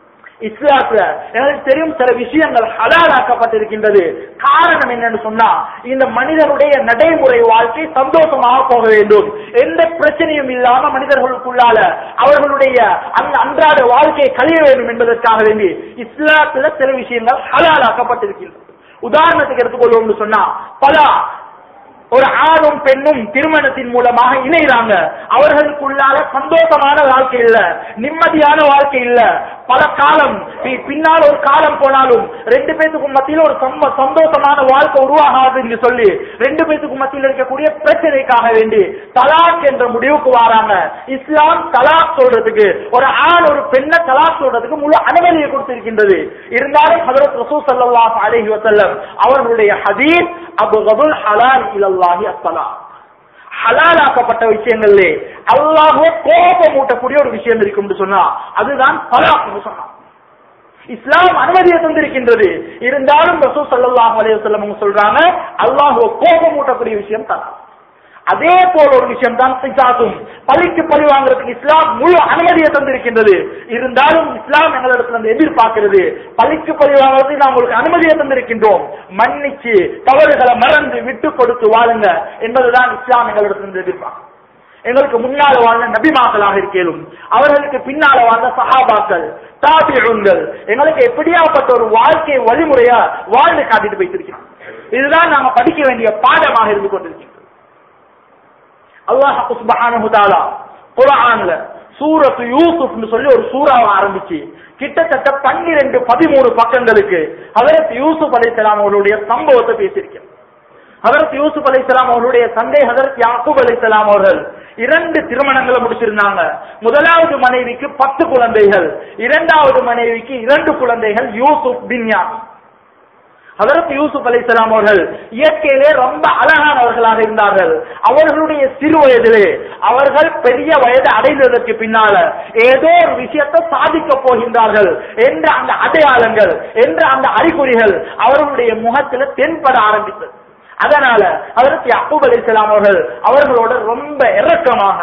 இஸ்லாத்துல எனக்கு தெரியும் சில விஷயங்கள் ஹலாலாக்கப்பட்டிருக்கின்றது காரணம் என்னன்னு சொன்னா இந்த மனிதனுடைய நடைமுறை வாழ்க்கை சந்தோஷமாக போக வேண்டும் எந்த பிரச்சனையும் இல்லாம மனிதர்களுக்குள்ளால அவர்களுடைய அந்த அன்றாட வாழ்க்கையை கழிய வேண்டும் என்பதற்காக வேண்டி இஸ்லாத்துல சில விஷயங்கள் ஹலாலாக்கப்பட்டிருக்கின்றது உதாரணத்துக்கு எடுத்துக்கொள்வோம்னு சொன்னா பல ஒரு ஆணும் பெண்ணும் திருமணத்தின் மூலமாக இணைகிறாங்க அவர்களுக்குள்ளால சந்தோஷமான வாழ்க்கை இல்ல நிம்மதியான வாழ்க்கை இல்ல பல காலம் பி- பின்னால் ஒரு காலம் போனாலும் ரெண்டு பேத்துக்கும் மத்தியில் ஒரு சம்ம- சந்தோஷமான வாழ்க்கை உருவாகாது என்று சொல்லி ரெண்டு பேத்துக்கும் மத்தியில் இருக்கக்கூடிய பிரச்சனைக்காக வேண்டி தலாக் என்ற முடிவுக்கு வராங்க இஸ்லாம் தலாக் சொல்றதுக்கு ஒரு ஆண் ஒரு பெண்ணை தலாக் சொல்றதுக்கு முழு அனுமதியை கொடுத்திருக்கின்றது இருந்தாலும் ஹதரத் ரசூல் ஸல்லல்லாஹு அலைஹி வஸல்லம் அவர்களுடைய ஹதீஸ் அபுகதுல் ஹலால் இலல்லாஹி அஸ்ஸலாம் ஹலாலாக்கப்பட்ட விஷயங்கள்லே அல்லாஹ்வே கோபமூட்டக்கூடிய ஒரு விஷயம் இருக்கும்னு சொன்னா அதுதான் தலாக்னு சொன்னா இஸ்லாம் அனுமதியை தந்திருக்கின்றது இருந்தாலும் ரசூல் ஸல்லல்லாஹு அலைஹி வஸல்லம் அவங்க சொல்றாங்க அல்லாஹ்வை கோபமூட்டக்கூடிய விஷயம் தலாக் அதே போல ஒரு விஷயம் தான் சிஜாத்தும் பழிக்கு பழி வாங்குறதுக்கு இஸ்லாம் முழு அனுமதியை தந்திருக்கின்றது இருந்தாலும் இஸ்லாம் எங்களிடத்துல இருந்து எதிர்பார்க்கிறது பழிக்கு பழி வாங்குறதுக்கு நாம் உங்களுக்கு அனுமதியை தந்திருக்கின்றோம் மன்னிச்சு தவறுகளை மறந்து விட்டு கொடுத்து வாழுங்க என்பதுதான் இஸ்லாம் எங்களிடத்துல இருந்து எதிர்பார்க்கும் எங்களுக்கு முன்னால வாழ்ந்த நபிமாக்களாக இருக்கலும் அவர்களுக்கு பின்னால வாழ்ந்த சஹாபாக்கள் தாபிகள் எங்களுக்கு எப்படியாப்பட்ட ஒரு வாழ்க்கை வழிமுறையா வாழ்ந்து காட்டிட்டு வைத்திருக்கிறோம் இதுதான் நாம படிக்க வேண்டிய பாடமாக இருந்து கொண்டிருக்கிறோம் அல்லாஹ் சுப்ஹானஹு தஆலா குர்ஆன்ல சூரத்து யூசுப்னு சொல்லி ஒரு சூறாவை ஆரம்பிச்சு கிட்டத்தட்ட பன்னிரண்டு பதிமூணு பக்கங்களுக்கு ஹதரத் யூசுப் அலைஹிஸ்ஸலாம் அவர்களுடைய சம்பவத்தை பேசியிருக்கிறோம் ஹதரத் யூசுப் அலைஹிஸ்ஸலாம் அவர்களுடைய தந்தை ஹதரத் யாக்கூப் அலைஹிஸ்ஸலாம் அவர்கள் இரண்டு திருமணங்களை முடிச்சிருந்தாங்க முதலாவது மனைவிக்கு பத்து குழந்தைகள் இரண்டாவது மனைவிக்கு இரண்டு குழந்தைகள் யூசுப் பின்யாஸ் ஹதரத் யூசுப் அலைஹிஸ்ஸலாம் அவர்கள் இயற்கையிலே ரொம்ப அழகானவர்களாக இருந்தார்கள் அவர்களுடைய சிறு வயதிலே அவர்கள் பெரிய வயது அடைந்ததற்கு பின்னால ஏதோ ஒரு விஷயத்தை சாதிக்க போகின்றார்கள் என்ற அந்த அடையாளங்கள் என்ற அந்த அறிகுறிகள் அவர்களுடைய முகத்தில் தென்பட ஆரம்பித்தது அதனால ஹதரத் யாக்கூப் அலைஹிஸ்ஸலாம் அவர்கள் அவர்களோட ரொம்ப இறக்கமாக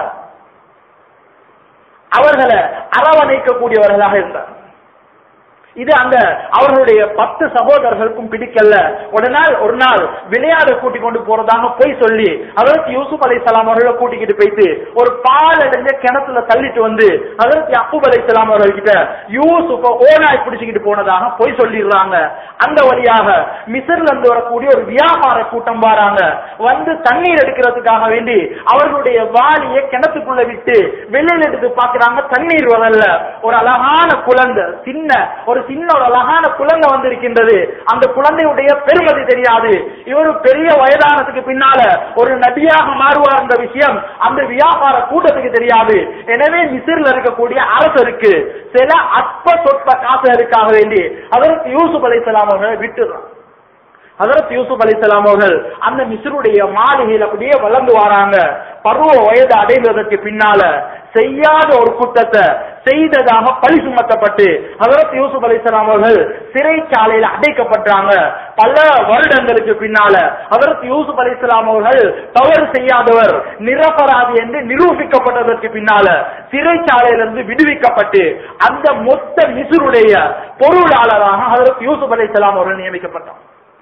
அவர்களை அரவணைக்கக்கூடியவர்களாக இருந்தார் இது அந்த அவர்களுடைய பத்து சகோதரர்களுக்கும் பிடிக்கல உடனால் ஒரு நாள் விளையாட கூட்டிக் கொண்டு போறதாக போய் சொல்லி அதற்கு யூசுப் அலை சலாம் அவர்களை கூட்டிக்கிட்டு போயிட்டு ஒரு பால் அடைஞ்ச கிணத்துல தள்ளிட்டு வந்து அதற்கு அப்புப் அலை சலாம் அவர்கள்கிட்ட யூசுப்ப ஓனாய் பிடிச்சுக்கிட்டு போனதாக போய் சொல்லிடுறாங்க அந்த வழியாக மிசர்ல இருந்து வரக்கூடிய ஒரு வியாபார கூட்டம் வராங்க வந்து தண்ணீர் எடுக்கிறதுக்காக வேண்டி அவர்களுடைய வாளியை கிணத்துக்குள்ள விட்டு வெளியில எடுத்து பாக்குறாங்க தண்ணீர் வரல ஒரு அழகான குழந்தை சின்ன ஒரு சின்ன ஒரு அழகான குழந்தை வந்திருக்கின்றது அந்த குழந்தையுடைய பெருமதி தெரியாது இவர் பெரிய வயதானதுக்கு பின்னால ஒரு நபியாக மாறுவார் என்ற விஷயம் அந்த வியாபார கூட்டத்துக்கு தெரியாது எனவே மிசிர்ல இருக்கக்கூடிய அரசருக்கு சில அற்ப சொற்ப காசுகளுக்காக வேண்டி அதற்கு யூசுப் அலைஹிஸ்ஸலாம் அவர்களை விட்டுறான் ஹதரத் யூசுப் அலிசலாம் அவர்கள் அந்த மிஸ்ருடைய மாளிகையில் அப்படியே வளர்ந்து வராங்க பருவ வயது அடைவதற்கு பின்னால செய்யாத ஒரு குற்றத்தை செய்ததாக பழி சுமத்தப்பட்டு ஹதரத் யூசுப் அலிசலாம் அவர்கள் சிறைச்சாலையில் அடைக்கப்பட்டாங்க பல வருடங்களுக்கு பின்னால ஹதரத் யூசுப் அலிசலாம் அவர்கள் தவறு செய்யாதவர் நிரபராதி என்று நிரூபிக்கப்பட்டதற்கு பின்னால சிறைச்சாலையிலிருந்து விடுவிக்கப்பட்டு அந்த மொத்த மிசுருடைய பொருளாளராக ஹதரத் யூசுப் அலிசலாம் அவர்கள் நியமிக்கப்பட்டார்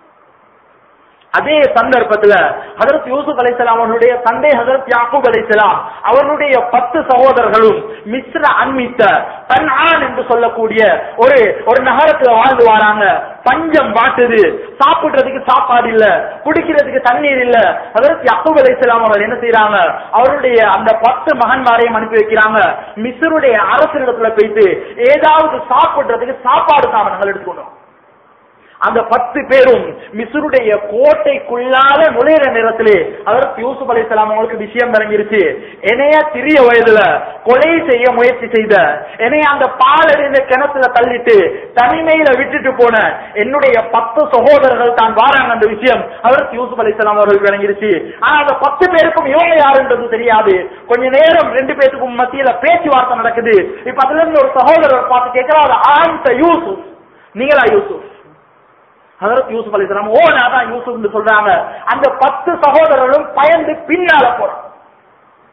அதே சந்தர்ப்பத்துல ஹதரத் யூசுப் அலைசலாம் அவர்களுடைய தந்தை ஹதரத் யாக்கூப் அலைசலாம் அவர்களுடைய பத்து சகோதரர்களும் மிஸ்ர அன்மித்த தன்ஆன் என்று சொல்லக்கூடிய ஒரு ஒரு நகரத்துல வாழ்ந்து வராங்க பஞ்சம் வாட்டுது சாப்பிடுறதுக்கு சாப்பாடு இல்ல குடிக்கிறதுக்கு தண்ணீர் இல்ல ஹதரத் யாக்கூப் அலைசலாம் அவர்கள் என்ன செய்யறாங்க அவருடைய அந்த பத்து மகன்மாரையும் அனுப்பி வைக்கிறாங்க மிஸ்ருடைய அரசரிடத்துல போயிட்டு ஏதாவது சாப்பிடுறதுக்கு சாப்பாடு சாமான்கள் எடுத்துக்கணும் அந்த பத்து பேரும் மிசுருடைய கோட்டைக்குள்ளால நுழையிற நேரத்திலே அதற்கு யூசுப் அலைஹிஸ்ஸலாம் அவங்களுக்கு விஷயம் இறங்கிருச்சு என்னைய சிறிய வயதுல கொலை செய்ய முயற்சி செய்த என்னைய அந்த பாலடைந்த கிணத்துல தள்ளிட்டு தனிமையில விட்டுட்டு போன என்னுடைய பத்து சகோதரர்கள் தான் வாராங்க அந்த விஷயம் அதற்கு யூசுப் அலைஹிஸ்ஸலாம் அவர்களுக்கு இறங்கிருச்சு ஆனா அந்த பத்து பேருக்கும் இவங்க யாருன்றது தெரியாது கொஞ்ச நேரம் ரெண்டு பேருக்கும் மத்தியில பேச்சுவார்த்தை நடக்குது இப்ப அதுல இருந்து ஒரு சகோதரர் பார்த்து கேட்கிறார் ஆந்த யூசுப் நீங்களா யூசுப் ஹதரத் யூசுப் அலிஸ்லாம் ஓ நான் தான் யூசுப் சொல்றாங்க அந்த பத்து சகோதரர்களும் பயந்து பின்னால போறாங்க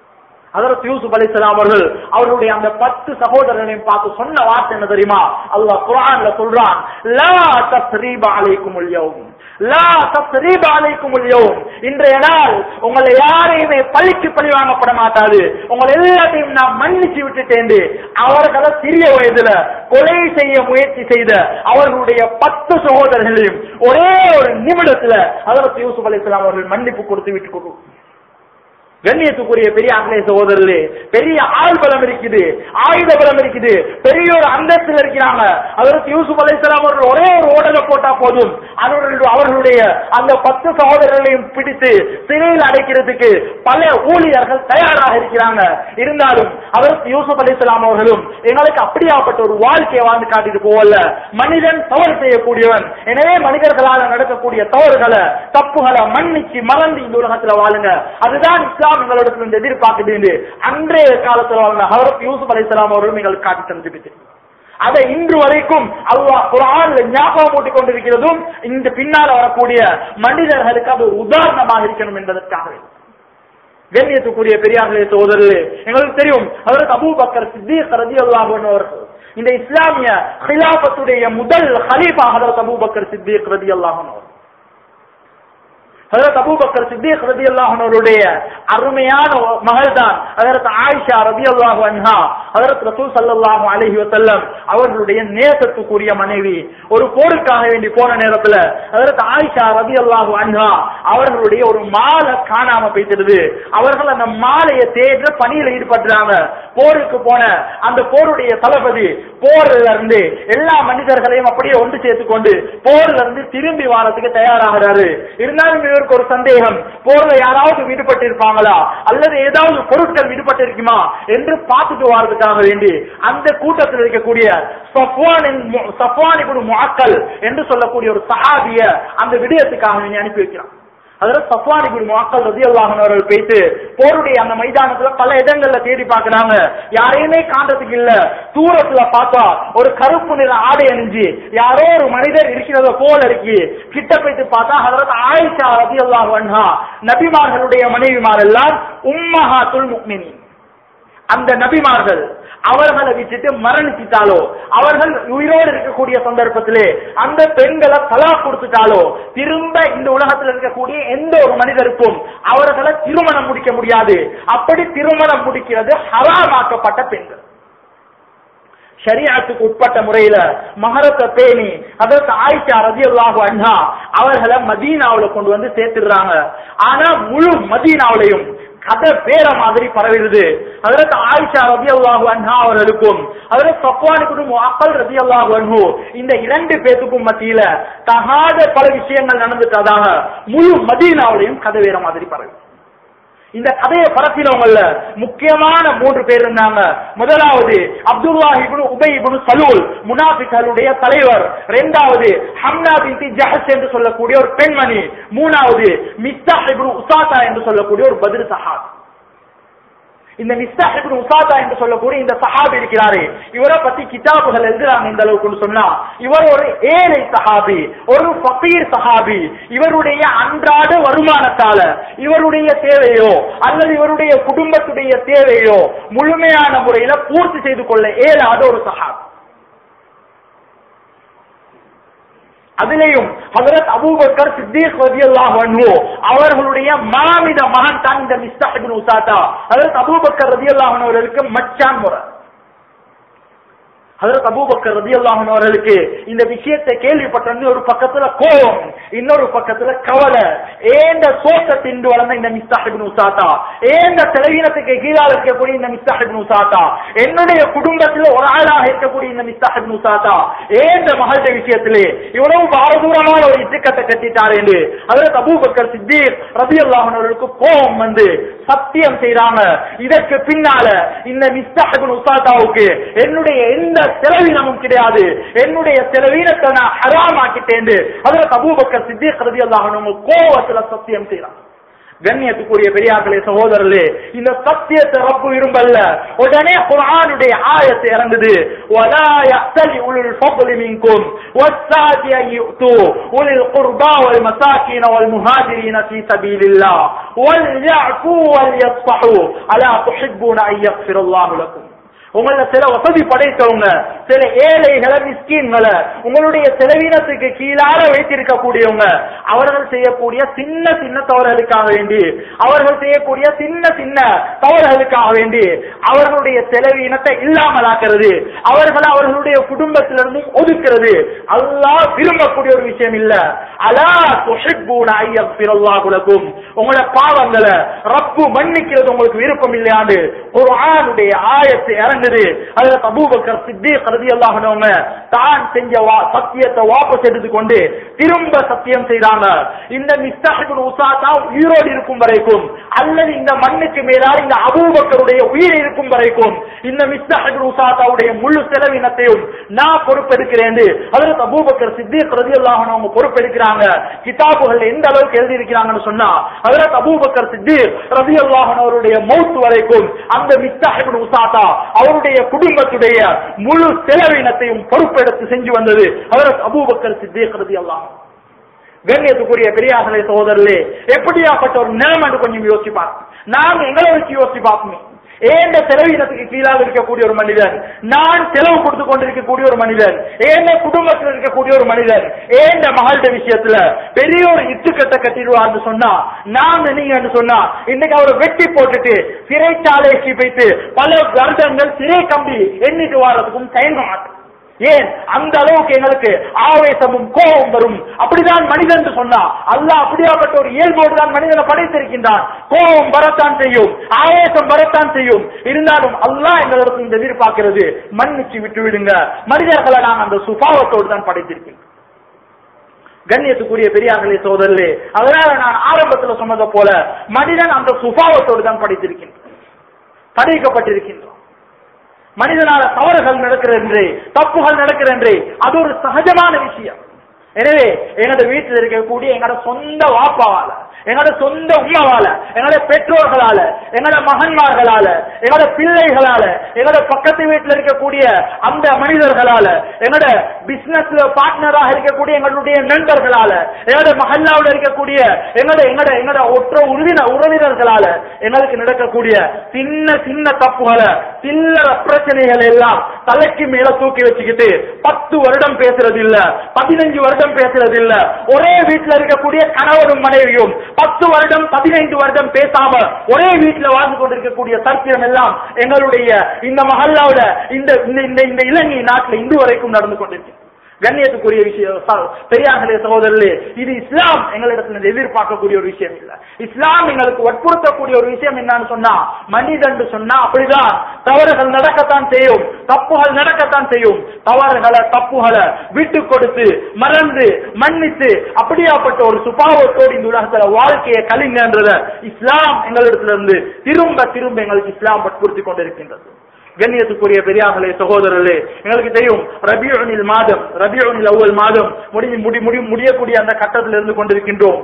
அதற்கு யூசுப் அலிஸ்லாம் அவர்கள் அவர்களுடைய அந்த பத்து சகோதரர்களையும் பார்த்து சொன்ன வார்த்தை என்ன தெரியுமா அல்லாஹ் குர்ஆன்ல சொல்றான் லா தஸ்ரீப அலைக்குமுல் யௌம் லா தஸ்ரீப அலைக்குமுல் யௌம் இன்றைய நாள் உங்களை யாரையுமே பழிக்கு பழி வாங்கப்பட மாட்டாது உங்களை எல்லாத்தையும் நான் மன்னிச்சு விட்டுட்டேன் அவர்களை சிறிய வயதுல கொலை செய்ய முயற்சி செய்த அவர்களுடைய பத்து சகோதரர்களையும் ஒரே ஒரு நிமிடத்துல அதற்கு யூசுப் அலிஸ்லாம் அவர்கள் மன்னிப்பு கொடுத்து விட்டு கொடு கண்ணியத்துக்குரிய பெரிய ஆங்கிலேய சகோதரர்களே பெரிய ஆள் பலம் இருக்குது ஆயுத பலம் இருக்குது பெரிய ஒரு அந்தஸ்தில் இருக்கிறாங்க அதற்கு யூசுப் அலைஹிஸ்ஸலாம் அவர்கள் ஒரே ஒரு ஓடலை போட்டா போதும் அவர்களுடைய அவர்களுடைய அந்த பத்து சகோதரர்களையும் பிடித்து சிறையில் அடைக்கிறதுக்கு பல ஊழியர்கள் தயாராக இருக்கிறாங்க இருந்தாலும் அதற்கு யூசுப் அலைஹிஸ்ஸலாம் அவர்களும் எங்களுக்கு அப்படியாப்பட்ட ஒரு வாழ்க்கையை வாழ்ந்து காட்டிட்டு போவல்ல மனிதன் தவறு செய்யக்கூடியவன் எனவே மனிதர்களால் நடக்கக்கூடிய தவறுகளை தப்புகளை மன்னிச்சு மறந்து இந்த உலகத்துல வாழுங்க அதுதான் இஸ்லாம் எங்களிடத்துல இருந்து எதிர்பார்க்குது அன்றைய காலத்துல வாழ்ந்த ஹரத் யூசுப் அலைஹிஸ்ஸலாம் அவர்களும் எங்களுக்கு காட்டி தந்துட்டு அதை இன்று வரைக்கும் அல்லாஹ் குர்ஆன்ல ஞாபகம் ஊட்டிக் கொண்டிருக்கிறதும் இந்த பின்னால வரக்கூடிய மனிதர்களுக்கு அது ஒரு உதாரணமாக இருக்கணும் என்பதற்காக கண்ணியத்துக்குரிய பெரியார்களே சோதரர்களே எங்களுக்கு தெரியும் அதற்கு அபூ பக்கர் சித்திக் ரலியல்லாஹு அன்ஹு அவர்கள் இந்த இஸ்லாமிய ஹிலாபத்துடைய முதல் ஹலீஃபா ஹதரத் அபூ பக்கர் சித்திக் ரலியல்லாஹு அன்ஹு அவர்கள். ஹதரத் அபூபக்கர் சித்திக் ரலியல்லாஹு அன்ஹுடைய அருமையான மகள் தான் ஹதரத் ஆயிஷா ரலியல்லாஹு அன்ஹா ஹதரத் ரசூல் ஸல்லல்லாஹு அலைஹி வஸல்லம் அவர்களுடைய நேசத்துக்குரிய மனைவி ஒரு போருக்காக வேண்டி போன நேரத்துல ஹதரத் ஆயிஷா ரலியல்லாஹு அன்ஹா அவர்களுடைய ஒரு மாலை காணாம போயிட்டது அவர்கள் அந்த மாலையை தேடுற பணியில ஈடுபடுறாங்க போருக்கு போன அந்த போருடைய தளபதி போர்ல இருந்து எல்லா மனிதர்களையும் அப்படியே ஒன்று சேர்த்து கொண்டு போர்ல இருந்து திரும்பி வாரத்துக்கு தயாராகிறாரு இருந்தாலும் இவருக்கு ஒரு சந்தேகம் போர்ல யாராவது விடுபட்டு இருப்பாங்களா அல்லது ஏதாவது பொருட்கள் விடுபட்டு இருக்குமா என்று பார்த்துட்டு வாரதுக்காக வேண்டி அந்த கூட்டத்தில் இருக்கக்கூடிய சஃப்வானின் மு- சஃப்வான் இப்னு முஅக்கல் என்று சொல்லக்கூடிய ஒரு சஹாபிய அந்த விடயத்துக்காக வேண்டி அனுப்பி வைக்கிறான் அதுல சஃப்வான் இப்னு முஅக்கல் ரலியல்லாஹு அன்ஹு அவர்கள் போயிட்டு போருடைய அந்த மைதானத்துல பல இடங்கள்ல தேடி பார்க்கறாங்க யாரையுமே காண்றதுக்கு இல்ல தூரத்துல பார்த்தா ஒரு கருப்பு நிற ஆடை அணிஞ்சு யாரோ ஒரு மனிதர் இருக்கிறத போல இருக்கு கிட்ட போயிட்டு பார்த்தா ஹதரத் ஆயிஷா ரலியல்லாஹு அன்ஹா நபிமார்களுடைய மனைவிமார் எல்லாம் உம்மஹாத்துல் முக்மினின் அந்த நபிமார்கள் அவர்களை விட்டுட்டு மரணிச்சிட்டாலோ அவர்கள் உயிரோடு இருக்கக்கூடிய சந்தர்ப்பத்திலே அந்த பெண்களை தலா கொடுத்துட்டாலோ திரும்ப இந்த உலகத்தில் இருக்கக்கூடிய எந்த ஒரு மனிதருக்கும் அவர்களை திருமணம் முடிக்க முடியாது அப்படி திருமணம் முடிக்கிறது ஹராமாக்கப்பட்ட பெண்கள் ஷரியாத்துக்கு உட்பட்ட முறையில மகரத்தை பேணி அதற்கு ஆயிஷா ரதியல்லாஹு அன்ஹா அவர்களை மதீனாவுல கொண்டு வந்து சேர்த்துடுறாங்க ஆனா முழு மதீனாவுலையும் கதை பேர மாதிரி பரவிடுது அதற்கு ஆயிஷா ரதியல்லாஹு அன்ஹா அவர்களுக்கும் அதற்கு சப்வானுக்கும் அக்கல் ரதியல்லாஹு அன்ஹு இந்த இரண்டு பேத்துக்கும் மத்தியில தகாத பல விஷயங்கள் நடந்துட்டதாக முழு மதீனாவுலையும் கதை வேற மாதிரி பரவி இந்த கதையை பரப்பினவங்கல்ல முக்கியமான மூன்று பேர் இருந்தாங்க முதலாவது அப்துல்லா இப்னு உபை இப்னு சலூல் முனாஃபிகளுடைய தலைவர் இரண்டாவது ஹம்னா பின்தி ஜஹஸ் என்று சொல்லக்கூடிய ஒரு பெண்மணி மூணாவது மிஸ்தா இப்னு உசாதா என்று சொல்லக்கூடிய ஒரு பதில் சஹாப் இந்த மிஸ்தா இப்னு உசாதா என்று சொல்லக்கூடிய இந்த சஹாபி இருக்கிறாரே இவரை பத்தி கிதாபுகள் எழுதுறாங்க இந்த அளவுக்கு சொன்னா இவர் ஒரு ஏழை சஹாபி ஒரு ஃபகீர் சஹாபி இவருடைய அன்றாட வருமானத்தால இவருடைய தேவையோ அல்லது இவருடைய குடும்பத்துடைய தேவையோ முழுமையான முறையில பூர்த்தி செய்து கொள்ள இயலாத ஒரு சஹாபி அதிலேயும் ஹஜரத் அபூபக்கர் சித்திக் ரலியல்லாஹு அன்ஹு அவர்களுடைய மாமித மகன் தான் இந்த மிஸ்தாஹ் இப்னு உசாதா ஹஜரத் அபூபக்கர் ரலியல்லாஹு அன்ஹு அவர்களுக்கு மச்சான் முறை ஹஜரத் அபூபக்கர் ரலியல்லாஹு அன்ஹு அவர்களுக்கு இந்த விஷயத்தை கேள்விப்பட்ட ஒரு பக்கத்துல கோபம் இன்னொரு பக்கத்துல கவலை ஏந்த சோத்த திண்டு வளர்ந்த இந்த மிஸ்தாஹ் இப்னு உசாதா ஏந்த செலவீனத்துக்கு கீழாக இருக்கக்கூடிய இந்த மிஸ்தாஹ் இப்னு உசாதா என்னுடைய குடும்பத்துல ஒரு ஆளாக இருக்கக்கூடிய இந்த மிஸ்தாஹ் இப்னு உசாதா ஏந்த மகளுடைய விஷயத்திலே இவ்வளவு பாரதூரமான ஒரு இட்டுக்கத்தை கட்டிட்டார் என்று ஹஜரத் அபூபக்கர் சித்திக் ரலியல்லாஹு அன்ஹு அவர்களுக்கு கோபம் வந்து சத்தியம் செய்றாங்க இதற்கு பின்னால இந்த மிஸ்தாஹ் இப்னு உசாதாவுக்கு என்னுடைய எந்த செலவீனமும் கிடையாது என்னுடைய செலவீனத்தை நான் ஹராமாக்கிட்டேன் அதுல அபூபக்கர் சித்திக் ரலியல்லாஹு அன்ஹு கோவத்துல சத்தியம் செய்றாங்க கண்ணியத்துக்குரிய பெரியார்களே சகோதரர்களே இந்த சத்தியத்தை ரப்பு விரும்பல்ல உடனே குர்ஆனுடைய ஆயத்தை இறங்குது ولا يأتل أولو الفضل منكم والسعة أن يؤتوا أولي القربى والمساكين والمهاجرين في سبيل الله وليعفوا وليصفحوا ألا تحبون أن يغفر الله لكم உங்கள சில வசதி படைத்தவங்க சில ஏழைகளை மிஸ்கீன்களை உங்களுடைய செலவீனத்துக்கு கீழார வைத்திருக்க கூடியவங்க அவர்கள் செய்யக்கூடிய சின்ன சின்ன தவறுகளுக்காக வேண்டி அவர்கள் செய்யக்கூடிய சின்ன சின்ன தவறுகளுக்காக வேண்டி அவர்களுடைய செலவீனத்தை இல்லாமலாக்குறது அவர்களை அவர்களுடைய குடும்பத்திலிருந்து ஒதுக்குறது அல்லாஹ் விரும்பக்கூடிய ஒரு விஷயம் இல்ல அலா துஹிப்பூன ஐயஃபிரல்லாஹுலக்கும் உங்களோட பாவங்களை ரப்பு மன்னிக்கிறது உங்களுக்கு விருப்பம் இல்லையாண்டு குர்ஆனுடைய ஆயத்தை இறங்குது அதுல அபூபக்கர் சித்திக் ரலியல்லாஹு அன்ஹு தான் செஞ்ச வா- சத்தியத்தை வாபஸ் எடுத்து கொண்டு திரும்ப சத்தியம் செய்றாங்க இந்த மிஸ்தாஹிபுல் உசாத்தா உயிரோடு இருக்கும் வரைக்கும் அல்லது இந்த மண்ணுக்கு மேலால் இந்த அபூபக்கருடைய உயிர் இருக்கும் வரைக்கும் இந்த மிஸ்தாஹிபுல் உசாத்தாவுடைய முழு செலவினத்தையும் நான் பொறுப்பெடுக்கிறேன் அதில் அபூபக்கர் சித்திக் ரலியல்லாஹு அன்ஹு அவங்க பொறுப்பெடுக்கிறாங்க கிதாபுகள் எந்த அளவுக்கு எழுதி இருக்கிறாங்கன்னு சொன்னா அதில் அபூபக்கர் சித்திக் ரலியல்லாஹு அன்ஹு அவருடைய மௌத் வரைக்கும் அந்த மிஸ்தாஹிபுல் உசாத்தா அவருடைய குடும்பத்துடைய முழு செலவினத்தையும் பொறுப்பெடுத்து செஞ்சு வந்தது அதற்கு அபூபக்கர் சித்திக் ரலியல்லாஹு அன்ஹு கண்ணியத்துக்குரிய பெரியார்களே சகோதரர்களே எப்படியாப்பட்ட ஒரு நிலைமை கொஞ்சம் யோசிச்சு பார்க்கணும் நாங்க எங்களை வச்சு யோசிச்சு பார்க்கணும் ஏந்த செலவினத்துக்கு கீழாக இருக்கக்கூடிய ஒரு மனிதன் நான் செலவு கொடுத்து கொண்டிருக்கக்கூடிய ஒரு மனிதன் ஏந்த குடும்பத்தில் இருக்கக்கூடிய ஒரு மனிதன் ஏந்த மகள்கிட்ட விஷயத்துல பெரிய ஒரு இட்டுக்கட்டை கட்டிடுவார்னு சொன்னா நான் நீங்க சொன்னா இன்னைக்கு அவரை வெட்டி போட்டுட்டு சிறைச்சாலைக்கு போயிட்டு பல வருடங்கள் சிறை கம்பி எண்ணிட்டு வாரதுக்கும் தயங்க மாட்டேன் ஏன் அந்த அளவுக்கு எங்களுக்கு ஆவேசமும் கோபம் வரும் அப்படிதான் மனிதன் என்று சொன்னா அல்லாஹ் அப்படியாப்பட்ட ஒரு இயல்போடு தான் மனிதனை படைத்திருக்கின்றான் கோபம் வரத்தான் செய்யும் ஆவேசம் வரத்தான் செய்யும் இருந்தாலும் அல்லாஹ் எங்களுக்கு இந்த எதிர்பார்க்கிறது மன்னிச்சு விட்டு விடுங்க மனிதர்களை நான் அந்த சுபாவத்தோடு தான் படைத்திருக்கின்றோம் கண்ணியத்துக்குரிய பெரியார்களே சோதரே அதனால நான் ஆரம்பத்துல சொன்னதை போல மனிதன் அந்த சுபாவத்தோடு தான் படைத்திருக்கின்றான் படைக்கப்பட்டிருக்கின்றோம் மனிதனால தவறுகள் நடக்கிறன்றே தப்புகள் நடக்கிறன்றே அது ஒரு சகஜமான விஷயம் எனவே எங்களோட வீட்டில் இருக்கக்கூடிய எங்களோட சொந்த வாப்பாவால எங்களோட சொந்த உமாவால எங்களோட பெற்றோர்களால எங்களோட மகன்மார்களால எங்களோட பிள்ளைகளால எங்களோட பக்கத்து வீட்டில் இருக்கக்கூடிய அந்த மனிதர்களால எங்களோட பிசினஸ்ல பார்ட்னராக இருக்கக்கூடிய எங்களுடைய நண்பர்களால எங்களோட மஹல்லாவில் இருக்கக்கூடிய எங்களோட எங்களோட எங்களோட ஒற்ற உறவினர் உறவினர்களால எங்களுக்கு நடக்கக்கூடிய சின்ன சின்ன தப்புகளை சில்லற பிரச்சனைகள் எல்லாம் தலைக்கு மேல தூக்கி வச்சுக்கிட்டு பத்து வருடம் பேசுறது இல்ல பதினஞ்சு வருடம் பேசுறது இல்ல ஒரே வீட்டுல இருக்கக்கூடிய கணவனும் மனைவியும் பத்து வருடம் பதினைந்து வருடம் பேசாம ஒரே வீட்டுல வாழ்ந்து கொண்டிருக்கக்கூடிய சரித்திரம் எல்லாம் எங்களுடைய இந்த மஹல்லாவுல இந்த இந்த- இந்த இந்த இலங்கை நாட்டுல இன்று வரைக்கும் நடந்து கொண்டிருக்கு கண்ணியத்துக்குரிய விஷயம் ச- பெரியார்களே சகோதரர்களே இது இஸ்லாம் எங்களிடத்துல எதிர்பார்க்கக்கூடிய ஒரு விஷயம் இல்ல இஸ்லாம் எங்களுக்கு வற்புறுத்தக்கூடிய ஒரு விஷயம் என்னன்னு சொன்னா மனிதன் சொன்னா அப்படிதான் தவறுகள் நடக்கத்தான் செய்யும் தப்புகள் நடக்கத்தான் செய்யும் தவறுகளை தப்புகளை விட்டு கொடுத்து மறந்து மன்னித்து அப்படியாப்பட்ட ஒரு சுபாவத்தோடு இந்த உலகத்துல வாழ்க்கையை கலிங்கன்றத இஸ்லாம் எங்களிடத்துல இருந்து திரும்ப திரும்ப எங்களுக்கு இஸ்லாம் வற்புறுத்தி கொண்டிருக்கின்றது கண்ணியத்துக்குரிய பெரியார்களே சகோதரர்களே எங்களுக்கு தெரியும் ரபியுனில் மாதம் ரபியுனில் அவ்வல் மாதம் முடிஞ்சு முடி முடி முடியக்கூடிய அந்த கட்டத்தில் இருந்து கொண்டிருக்கின்றோம்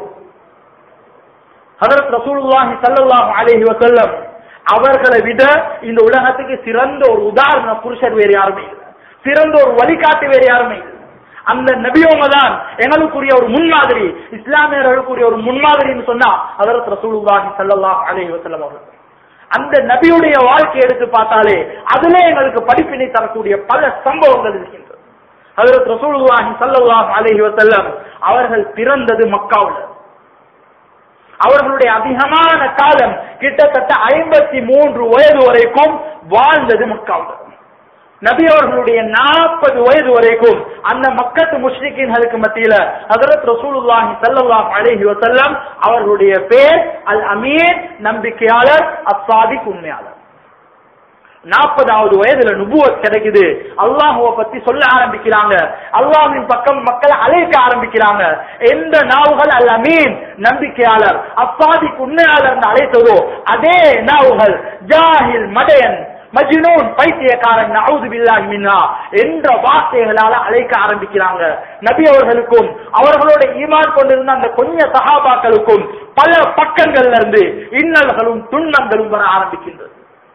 ஹதரத் ரசூலுல்லாஹி ஸல்லல்லாஹு அலைஹி வஸல்லம் அவர்களை விட இந்த உலகத்துக்கு சிறந்த ஒரு உதாரண புருஷர் வேறு யாருமே இல்லை சிறந்த ஒரு வழிகாட்டு வேறு யாருமே இல்லை அந்த நபியவங்க தான் எங்களுக்குரிய ஒரு முன்மாதிரி இஸ்லாமியர்களுக்குரிய ஒரு முன்மாதிரின்னு சொன்னா ஹதரத் ரசூலுல்லாஹி ஸல்லல்லாஹு அலைஹி வஸல்லம் அவர்கள் அந்த நபியுடைய வாழ்க்கை எடுத்து பார்த்தாலே அதிலே எங்களுக்கு படிப்பினை தரக்கூடிய பல சம்பவங்கள் இருக்கின்றது ஹஜரத் ரசூலுல்லாஹி ஸல்லல்லாஹு அலைஹி வஸல்லம் அவர்கள் பிறந்தது மக்காவுல அவர்களுடைய அதிகமான காலம் கிட்டத்தட்ட ஐம்பத்தி மூன்று வயது வரைக்கும் வாழ்ந்தது மக்காவுல நபி அவர்களுடைய நாற்பது வயது வரைக்கும் அந்த மக்கத்து முஷ்ரிக்கின்களுக்கு மத்தியில ஹஜரத் ரசூலுல்லாஹி ஸல்லல்லாஹு அலைஹி வஸல்லம் அவர்களுடைய பேர் அல் அமீர் நம்பிக்கையாளர் அஸ்ஸாதிக் உண்மையாளர் நாற்பதாவது வயதுல நுபுவத் கிடைக்குது அல்லாஹுவ பத்தி சொல்ல ஆரம்பிக்கிறாங்க அல்லாஹ்வின் பக்கம் மக்களை அழைக்க ஆரம்பிக்கிறாங்க எந்த நாவுகள் அல் அமீன் நம்பிக்கையாளர் அப்பாதிக்கு உண்மையாளர் அழைத்ததோ அதே நாவுகள் ஜாஹில் மடையன் மஜ்னூன் பைத்தியக்காரன் நவுது பில்லாஹி மின்னா என்ற வார்த்தைகளால அழைக்க ஆரம்பிக்கிறாங்க நபி அவர்களுக்கும் அவர்களோட ஈமான் கொண்டிருந்த அந்த கொஞ்ச சஹாபாக்களுக்கும் பல பக்கங்கள்ல இருந்து இன்னல்களும் துன்பங்களும் வர ஆரம்பிக்கின்றது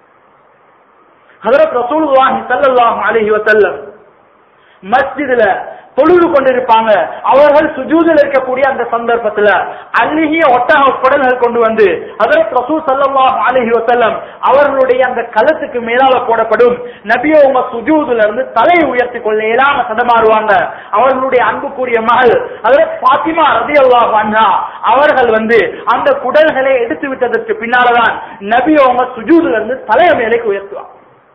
ஹதரத் ரசூலுல்லாஹி ஸல்லல்லாஹு அலைஹி வஸல்லம் மஸ்ஜிதுல தொழுது கொண்டிருப்பாங்க அவர்கள் சுஜூதில் இருக்கக்கூடிய அந்த சந்தர்ப்பத்துல அழுகிய ஒட்டக குடல்கள் கொண்டு வந்து ஹதரத் ரசூல் ஸல்லல்லாஹு அலைஹி வஸல்லம் அவர்களுடைய அந்த களத்துக்கு மேலால போடப்படும் நபியோ உங்க சுஜூதுல இருந்து தலையை உயர்த்தி கொள்ள இயலாம தடமாறுவாங்க அவர்களுடைய அன்புக்குரிய மகள் ஹதரத் ஃபாத்திமா ரலியல்லாஹு அன்ஹா அவர்கள் வந்து அந்த குடல்களை எடுத்து விட்டதற்கு பின்னாலதான் நபியோ உங்க சுஜூதுல இருந்து தலையை மேலேக்கு உயர்த்துவாங்க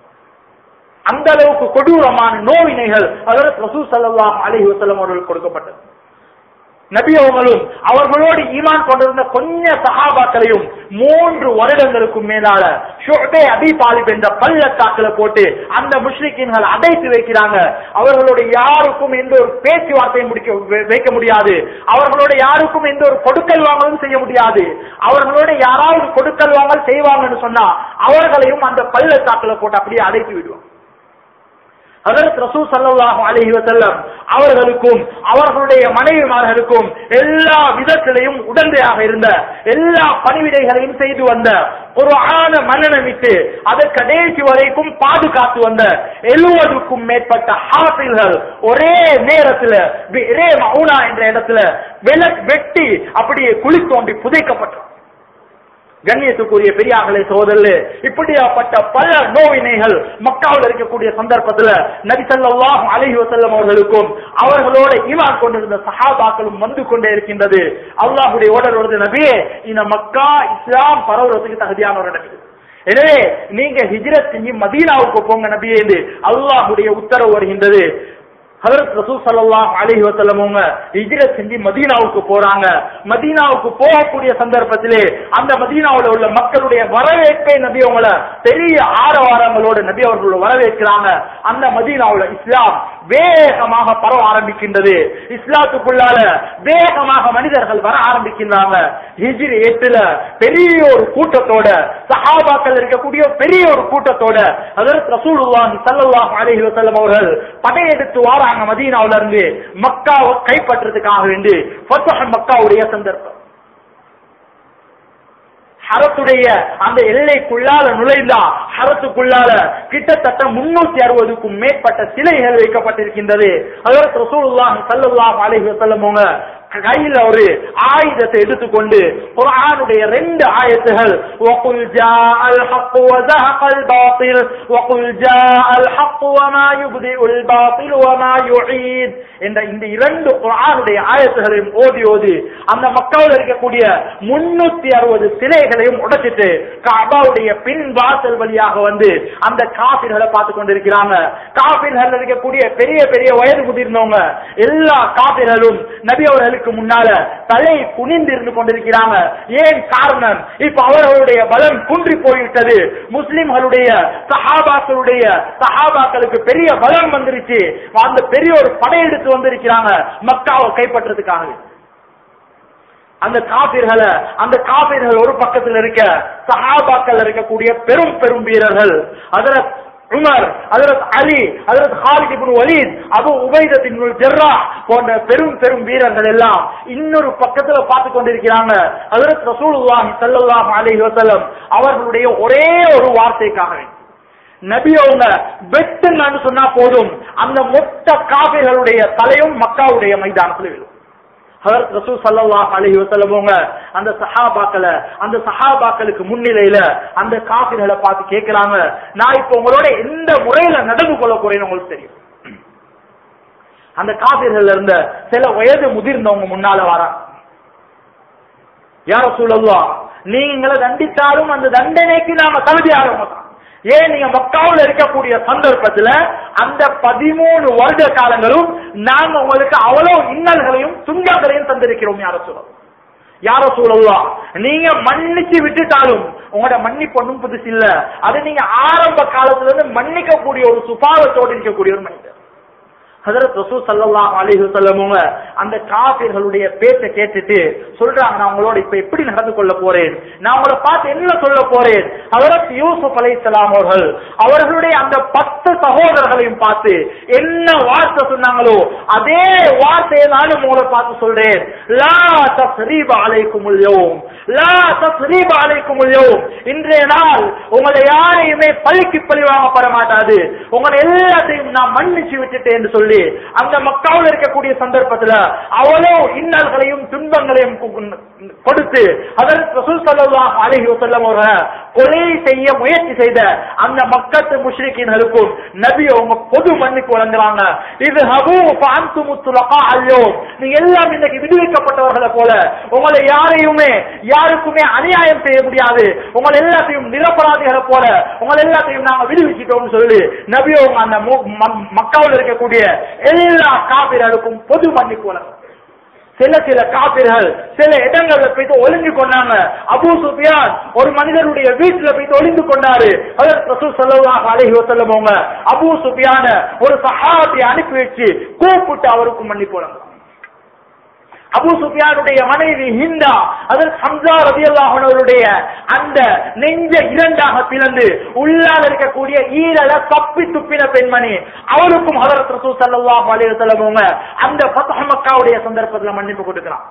அந்த அளவுக்கு கொடூரமான நோவினைகள் அதற்கு ரசூல் ஸல்லல்லாஹு அலைஹி வஸல்லம் அவர்களுக்கு கொடுக்கப்பட்டது நபி அவர்களும் அவர்களோடு ஈமான் கொண்டிருந்த கொஞ்ச சஹாபாக்களையும் மூன்று வருடங்களுக்கும் மேலால ஷுபே அபி தாலிப் என்ற பள்ளத்தாக்குல போட்டு அந்த முஷ்ரிக்கின்கள் அடைத்து வைக்கிறாங்க அவர்களோட யாருக்கும் எந்த ஒரு பேச்சுவார்த்தையும் முடிக்க வை- வைக்க முடியாது அவர்களோட யாருக்கும் எந்த ஒரு கொடுக்கல் வாங்கலும் செய்ய முடியாது அவர்களோட யாராவது கொடுக்கல் வாங்கல் செய்வாங்கன்னு சொன்னா அவர்களையும் அந்த பள்ளத்தாக்குல போட்டு அப்படியே அடைத்து விடுவாங்க ஹதரத் ரசூல் ஸல்லல்லாஹு அலைஹி வஸல்லம் அவர்களுக்கும் அவர்களுடைய மனைவிமார்களுக்கும் எல்லா விதத்திலையும் உடந்தையாக இருந்த எல்லா பணிவிடைகளையும் செய்து வந்த ஒரு ஆன மன்னனமிட்டு அதை கடைசி வரைக்கும் பாதுகாத்து வந்த எழுவதுக்கும் மேற்பட்ட ஹாஃபில்கள் ஒரே நேரத்துல ஒரே மவுனா என்ற இடத்துல வில வெட்டி அப்படியே குழி தோண்டி புதைக்கப்பட்டார் கண்ணியத்துக்குரிய பெரியார்களே சோதரில் இப்படியாப்பட்ட பல நோவினைகள் மக்காவில் இருக்கக்கூடிய சந்தர்ப்பத்துல நபி ஸல்லல்லாஹு அலைஹி வஸல்லம் அவர்களுக்கும் அவர்களோட ஈமான் கொண்டிருந்த சஹாபாக்களும் வந்து கொண்டே இருக்கின்றது அல்லாஹ்வுடைய ஓடர் வருது நபியே இந்த மக்கா இஸ்லாம் பரவுறதுக்கு தகுதியான ஒரு நபி எனவே நீங்க ஹிஜ்ரத் செஞ்சு மதீனாவுக்கு போங்க நபியே என்று அல்லாஹ்வுடைய உத்தரவு வருகின்றது ஹதரத் ரசூல் ஸல்லல்லாஹு அலைஹி வஸல்லம் அவங்க ஹிஜ்ரத் செஞ்சு மதீனாவுக்கு போறாங்க மதீனாவுக்கு போகக்கூடிய சந்தர்ப்பத்திலே அந்த மதீனாவுல உள்ள மக்களுடைய வரவேற்பை நபி அவங்கள பெரிய ஆரவாரங்களோடு நபி அவர்கள் வரவேற்கிறாங்க அந்த மதீனாவுல இஸ்லாம் வேகமாக பரவ ஆரம்பிக்கின்றது இஸ்லாத்துக்குள்ளால வேகமாக மனிதர்கள் வர ஆரம்பிக்கின்றாங்க ஹிஜ்ரி எட்டுல பெரிய ஒரு கூட்டத்தோட சஹாபாக்கள் இருக்கக்கூடிய பெரிய ஒரு கூட்டத்தோட அதற்கு ரசூலுல்லாஹி ஸல்லல்லாஹு அலைஹி வஸல்லம் அவர்கள் படையெடுத்து வாராங்க மதீனாவுல இருந்து மக்காவை கைப்பற்றதுக்காக வேண்டி ஃபத்ஹ் மக்காவுடைய சந்தர்ப்பம் ஹரத்துடைய அந்த எல்லைக்குள்ளால நுழைந்தா ஹரத்துக்குள்ளால கிட்டத்தட்ட முன்னூத்தி அறுபதுக்கும் மேற்பட்ட சிலைகள் வைக்கப்பட்டிருக்கின்றது அதற்கு ரசூலுல்லாஹி ஸல்லல்லாஹு அலைஹி வஸல்லம் அவங்க கையில ஒரு ஆயுதத்தை எடுத்துக்கொண்டு குர்ஆனுடைய ரெண்டு ஆயத்துகள் وقل جاء الحق وزهق الباطل وقل جاء الحق وما يبدئ الباطل وما يعيد என்ற இந்த இரண்டு குர்ஆனுடைய ஆயத்துகளையும் ஓதி ஓதி அந்த மக்கள் இருக்கக்கூடிய முன்னூத்தி அறுபது சிலைகளையும் உடைச்சிட்டு காபாவுடைய பின் வாசல் வழியாக வந்து அந்த காபிர்களை பார்த்து கொண்டிருக்கிறாங்க காபிர்கள் இருக்கக்கூடிய பெரிய பெரிய வயது முதிர்ந்தவங்க எல்லா காபிர்களும் நபி அவர்களுக்கு முன்னால தலை குனிந்து இருந்து கொண்டிருக்கிறாங்க ஏன் காரணம் இப்ப அவர்களுடைய பலம் குன்றி போய்விட்டது முஸ்லிம்களுடைய சஹாபாக்களுடைய சஹாபாக்களுக்கு பெரிய பலம் வந்துருச்சு அந்த பெரிய ஒரு படையெடுத்து வந்திருக்கிறாங்க மக்காவை கைப்பற்றதுக்காக அந்த காபிர்களை அந்த காபிர்கள் ஒரு பக்கத்தில் இருக்க சஹாபாக்கள் இருக்கக்கூடிய பெரும் பெரும் வீரர்கள் அதுல உமர் அதரத் அலி அதரத் Khalid ibn Walid Abu Ubaidah ibn Jarrah போன்ற பெரும் பெரும் வீரர்கள் எல்லாம் இன்னொரு பக்கத்துல பார்த்து கொண்டிருக்கிறாங்க அதரத் ரசூலுல்லாஹி ஸல்லல்லாஹு அலைஹி வஸல்லம் அவர்களுடைய ஒரே ஒரு வார்த்தைக்காக நபி அவங்க வெட்டுங்கன்னு சொன்னா போதும் அந்த மொத்த காபிர்களுடைய தலையும் மக்காவுடைய மைதானத்தில் விழும் ஹதரத் ரசூல் ஸல்லல்லாஹு அலைஹி வஸல்லம் அவங்க அந்த சஹாபாக்களை அந்த சஹாபாக்களுக்கு முன்னிலையில அந்த காபிர்களை பார்த்து கேட்கறாங்க நான் இப்போ உங்களோட எந்த முறையில நடந்து கொள்ள போறேன்னு உங்களுக்கு தெரியும் அந்த காபிர்கள் இருந்த சில வயது முதிர்ந்தவங்க முன்னால வராங்க யார சொல்லலாம் நீங்களை தண்டித்தாலும் அந்த தண்டனைக்கு நாம தகுதியாக மாட்டோம் ஏன் நீங்க மக்காவில் இருக்கக்கூடிய சந்தர்ப்பத்துல அந்த பதிமூணு வருட காலங்களும் நாங்க உங்களுக்கு அவ்வளவு இன்னல்களையும் துன்பங்களையும் தந்திருக்கிறோம் யார சொல்லலாம் யார சொல்லலாம் நீங்க மன்னிச்சு விட்டுட்டாலும் உங்களோட மன்னிப்பு ஒன்றும் புதுசு இல்ல அது நீங்க ஆரம்ப காலத்துல இருந்து மன்னிக்கக்கூடிய ஒரு சுபாவத்தோடு இருக்கக்கூடிய ஒரு மனிதர் ஹதரத் ரசூ சல்லல்லாஹு அலைஹி வஸல்லமுங்க அந்த காபிர்களுடைய பேச்சை கேட்டுட்டு சொல்றாங்க நான் உங்களோட இப்ப எப்படி நடந்து கொள்ள போறேன் நான் உங்களை பார்த்து என்ன சொல்ல போறேன் ஹதரத் யூசுப் அலைஹிஸ்ஸலாம் அவர்கள் அவர்களுடைய அந்த பத்து சகோதரர்களையும் பார்த்து என்ன வார்த்தை சொன்னாங்களோ அதே வார்த்தையை நானும் உங்களை பார்த்து சொல்றேன் லா தஸ்ரீப அலைக்குமுல் யௌம் லா தஸ்ரீப அலைக்குமுல் யௌம் இன்றைய நாள் உங்களை யாரையுமே பழிக்கு பழி வாங்கப்பட மாட்டாது உங்களை எல்லாத்தையும் நான் மன்னிச்சு விட்டுட்டேன் என்று சொல்லி அந்த மக்காவில் இருக்கக்கூடிய சந்தர்ப்பத்துல அவ்வளோ இன்னல்களையும் துன்பங்களையும் கு- கொடுத்து அதற்கு ரசூல் ஸல்லல்லாஹு அலைஹி வஸல்லம் அவர்கள் கொலை செய்ய முயற்சி செய்த அந்த மக்கத்து முஷ்ரிக்கீன்களுக்கும் நபி அவங்க பொது மன்னிப்பு வழங்குறாங்க இது ஹபு ஃபஅன்தும் துலகா அல்யோம் நீங்க எல்லாம் இன்னைக்கு விடுவிக்கப்பட்டவர்களை போல உங்களை யாரையுமே யாருக்குமே அநியாயம் செய்ய முடியாது உங்களை எல்லாத்தையும் நிரபராதிகளை போல உங்களை எல்லாத்தையும் நாங்க விடுவிச்சிட்டோம்னு சொல்லி நபி அவங்க அந்த மு- ம- மக்காவில் இருக்கக்கூடிய எல்லா காபிர்களுக்கும் பொது மன்னிப்பு வழங்கும் சில சில காபிர்கள் சில இடங்கள்ல போயிட்டு ஒளிஞ்சு கொண்டாங்க அபூ சுஃபியான் ஒரு மனிதருடைய வீட்டுல போயிட்டு ஒளிந்து கொண்டாரு அதற்கு ரசூல் ஸல்லல்லாஹு அலைஹி வஸல்லம் அவங்க அபூ சுஃபியான ஒரு சஹாபியை அனுப்பி வச்சு கூப்பிட்டு அவருக்கு மன்னிப்பு வழங்குறாங்க அபூ சுஃபியானுடைய மனைவி ஹிந்தா அதற்கு ஹம்சா ரலியல்லாஹு அன்ஹுடைய அந்த நெஞ்ச இரண்டாக பிளந்து உள்ளால் இருக்கக்கூடிய ஈரல தப்பி துப்பின பெண்மணி அவருக்கும் ஹதரத் ரசூல் ஸல்லல்லாஹு அலைஹி வஸல்லம் அவங்க அந்த ஃபத்ஹ் மக்காவுடைய சந்தர்ப்பத்துல மன்னிப்பு கொடுக்கிறான்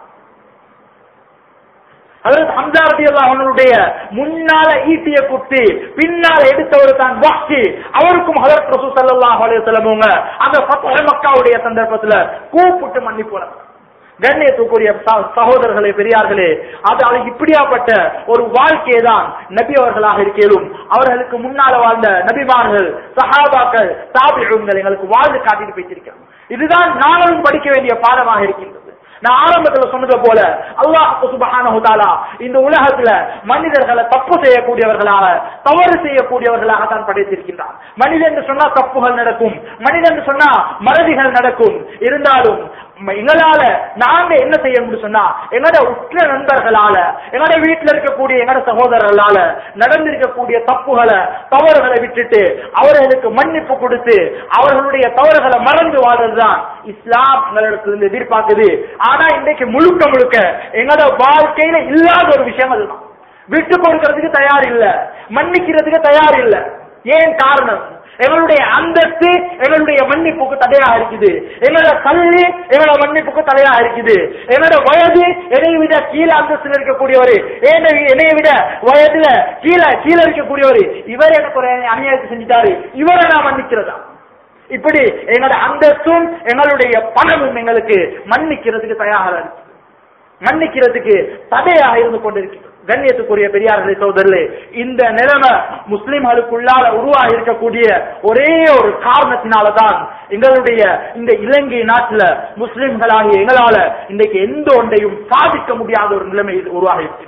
அதாவது ஹம்சா ரலியல்லாஹு அன்ஹுடைய முன்னால ஈட்டிய குத்தி பின்னால எடுத்தவர் தான் வாக்கி அவருக்கும் ஹதரத் ரசூல் ஸல்லல்லாஹு அலைஹி வஸல்லம் அவங்க அந்த ஃபத்ஹ் மக்காவுடைய சந்தர்ப்பத்துல கூப்பிட்டு மன்னிப்பு வழங்குறாங்க கண்ணியத்துக்குரிய ச- சகோதரர்களே பெரியார்களே அது அது இப்படியாப்பட்ட ஒரு வாழ்க்கையை தான் நபி அவர்களாக இருக்கலும் அவர்களுக்கு முன்னால வாழ்ந்த நபிமார்கள் சஹாபாக்கள் தாபிகள் எங்களுக்கு வாழ்ந்து காட்டிட்டு போயிட்டிருக்கிறோம் இதுதான் நாங்களும் படிக்க வேண்டிய பாடமாக இருக்கின்றது நான் ஆரம்பத்துல சொன்னது போல அல்லாஹ் சுப்ஹானஹு தஆலா இந்த உலகத்துல மனிதர்களை தப்பு செய்யக்கூடியவர்களாக தவறு செய்யக்கூடியவர்களாக தான் படைத்திருக்கின்றான் மனிதன் என்று சொன்னா தப்புகள் நடக்கும் மனிதன் என்று சொன்னா மறதிகள் நடக்கும் இருந்தாலும் ம- எங்களால நாங்க என்ன செய்ய முடியும் சொன்னா எங்களோட உற்ற நண்பர்களால எங்களோட வீட்டுல இருக்கக்கூடிய எங்களோட சகோதரர்களால நடந்திருக்கக்கூடிய தப்புகளை தவறுகளை விட்டுட்டு அவர்களுக்கு மன்னிப்பு கொடுத்து அவர்களுடைய தவறுகளை மறந்து வாழ்றதுதான் இஸ்லாம் எங்களிடத்திலிருந்து எதிர்பார்க்குது ஆனா இன்றைக்கு முழுக்க முழுக்க எங்களோட வாழ்க்கையில இல்லாத ஒரு விஷயம் அதுதான் விட்டு கொடுக்கறதுக்கு தயார் இல்ல மன்னிக்கிறதுக்கு தயார் இல்ல ஏன் காரணம் எங்களுடைய அந்தஸ்து எங்களுடைய மன்னிப்புக்கு தடையா இருக்குது எங்களோட கல்வி எங்களோட மன்னிப்புக்கு தடையா இருக்குது எங்களோட வயது என்னை விட கீழே அந்தஸ்துல இருக்கக்கூடியவர் என்னை- என்னை விட வயதுல கீழே கீழே இருக்கக்கூடியவர் இவர் எனக்கு ஒரு அநியாயத்தை செஞ்சுட்டாரு இவரை நான் மன்னிக்கிறதா இப்படி எங்களோட அந்தஸ்தும் எங்களுடைய பணமும் எங்களுக்கு மன்னிக்கிறதுக்கு தயாரா இருக்கு மன்னிக்கிறதுக்கு தடையாக இருந்து கொண்டிருக்கிறது கண்ணியத்துக்குரிய பெரியார்களே சோதரர்களே இந்த நிலைமை முஸ்லிம்களுக்குள்ளால உருவாகி இருக்கக்கூடிய ஒரே ஒரு காரணத்தினாலதான் எங்களுடைய இந்த இலங்கை நாட்டுல முஸ்லிம்களாகிய எங்களால இன்றைக்கு எந்த ஒன்றையும் சாதிக்க முடியாத ஒரு நிலைமை இது உருவாகி இருக்கு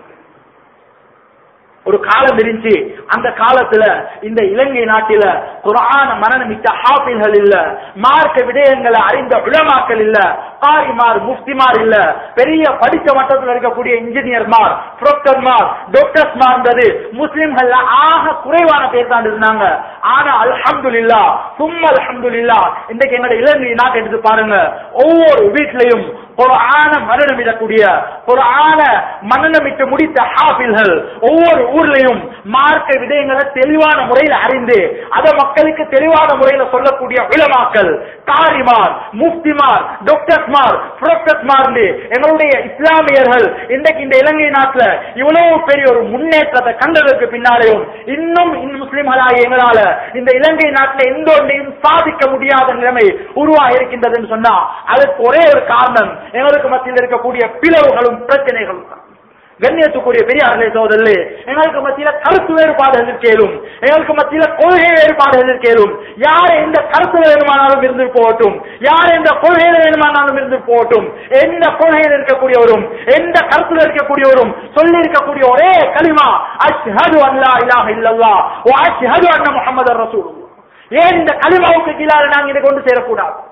ஒரு காலம் இருந்துச்சு அந்த காலத்துல இந்த இலங்கை நாட்டில குரான மரணமிக்க ஹாஃபில்கள் இல்ல மார்க்க விடயங்களை அறிந்த உலமாக்கள் இல்ல காரிமார் முஃப்திமார் இல்ல பெரிய படித்த மட்டத்தில் இருக்கக்கூடிய இன்ஜினியர்மார் புரோக்டர்மார் டாக்டர்ஸ்மார்ன்றது முஸ்லிம்கள் ஆக குறைவான பேர் தான் இருந்தாங்க ஆனா அல்ஹம்துலில்லா சும்மா அல்ஹம்துலில்லா இன்றைக்கு எங்களுடைய இலங்கை நாட்டை எடுத்து பாருங்க ஒவ்வொரு வீட்லயும் குரான மரணமிடக்கூடிய குரான மரணமிட்டு முடித்த ஹாஃபில்கள் ஒவ்வொரு ஊர்லயும் மார்க்க விடயங்களை தெளிவான முறையில் அறிந்து அதை மக்களுக்கு தெளிவான முறையில் சொல்லக்கூடிய உலமாக்கள் காரிமார் முஃப்திமார் டாக்டர்ஸ்மார் புரோக்டர்ஸ்மார் எங்களுடைய இஸ்லாமியர்கள் இன்றைக்கு இந்த இலங்கை நாட்டுல இவ்வளவு பெரிய ஒரு முன்னேற்றத்தை கண்டதற்கு பின்னாலேயும் இன்னும் இந்த முஸ்லிம்களாகிய எங்களால இந்த இலங்கை நாட்டில் எந்த ஒன்றையும் சாதிக்க முடியாத நிலைமை உருவாகி இருக்கின்றதுன்னு சொன்னா அதுக்கு ஒரே ஒரு காரணம் எங்களுக்கு மத்தியில் இருக்கக்கூடிய பிளவுகளும் பிரச்சனைகளும் தான் கண்ணியத்துக்குரிய பெரியார்களே சோதரே எங்களுக்கு மத்தியில கருத்து வேறுபாடுகள் இருக்கேலும் எங்களுக்கு மத்தியில கொள்கை வேறுபாடுகள் இருக்கேலும் யார் எந்த கருத்து வேணுமானாலும் இருந்து போகட்டும் யார் எந்த கொள்கையில வேணுமானாலும் இருந்து போகட்டும் எந்த கொள்கையில் இருக்கக்கூடியவரும் எந்த கருத்துல இருக்கக்கூடியவரும் சொல்லி இருக்கக்கூடிய ஒரே கலிமா அஷ்ஹது அல்லா இலாஹ இல்லல்லாஹ் வ அஷ்ஹது அன்ன முஹம்மதர் ரசூலுல்லாஹ் ஏன் இந்த கலிமாவுக்கு கீழால நாங்க இதை கொண்டு சேரக்கூடாது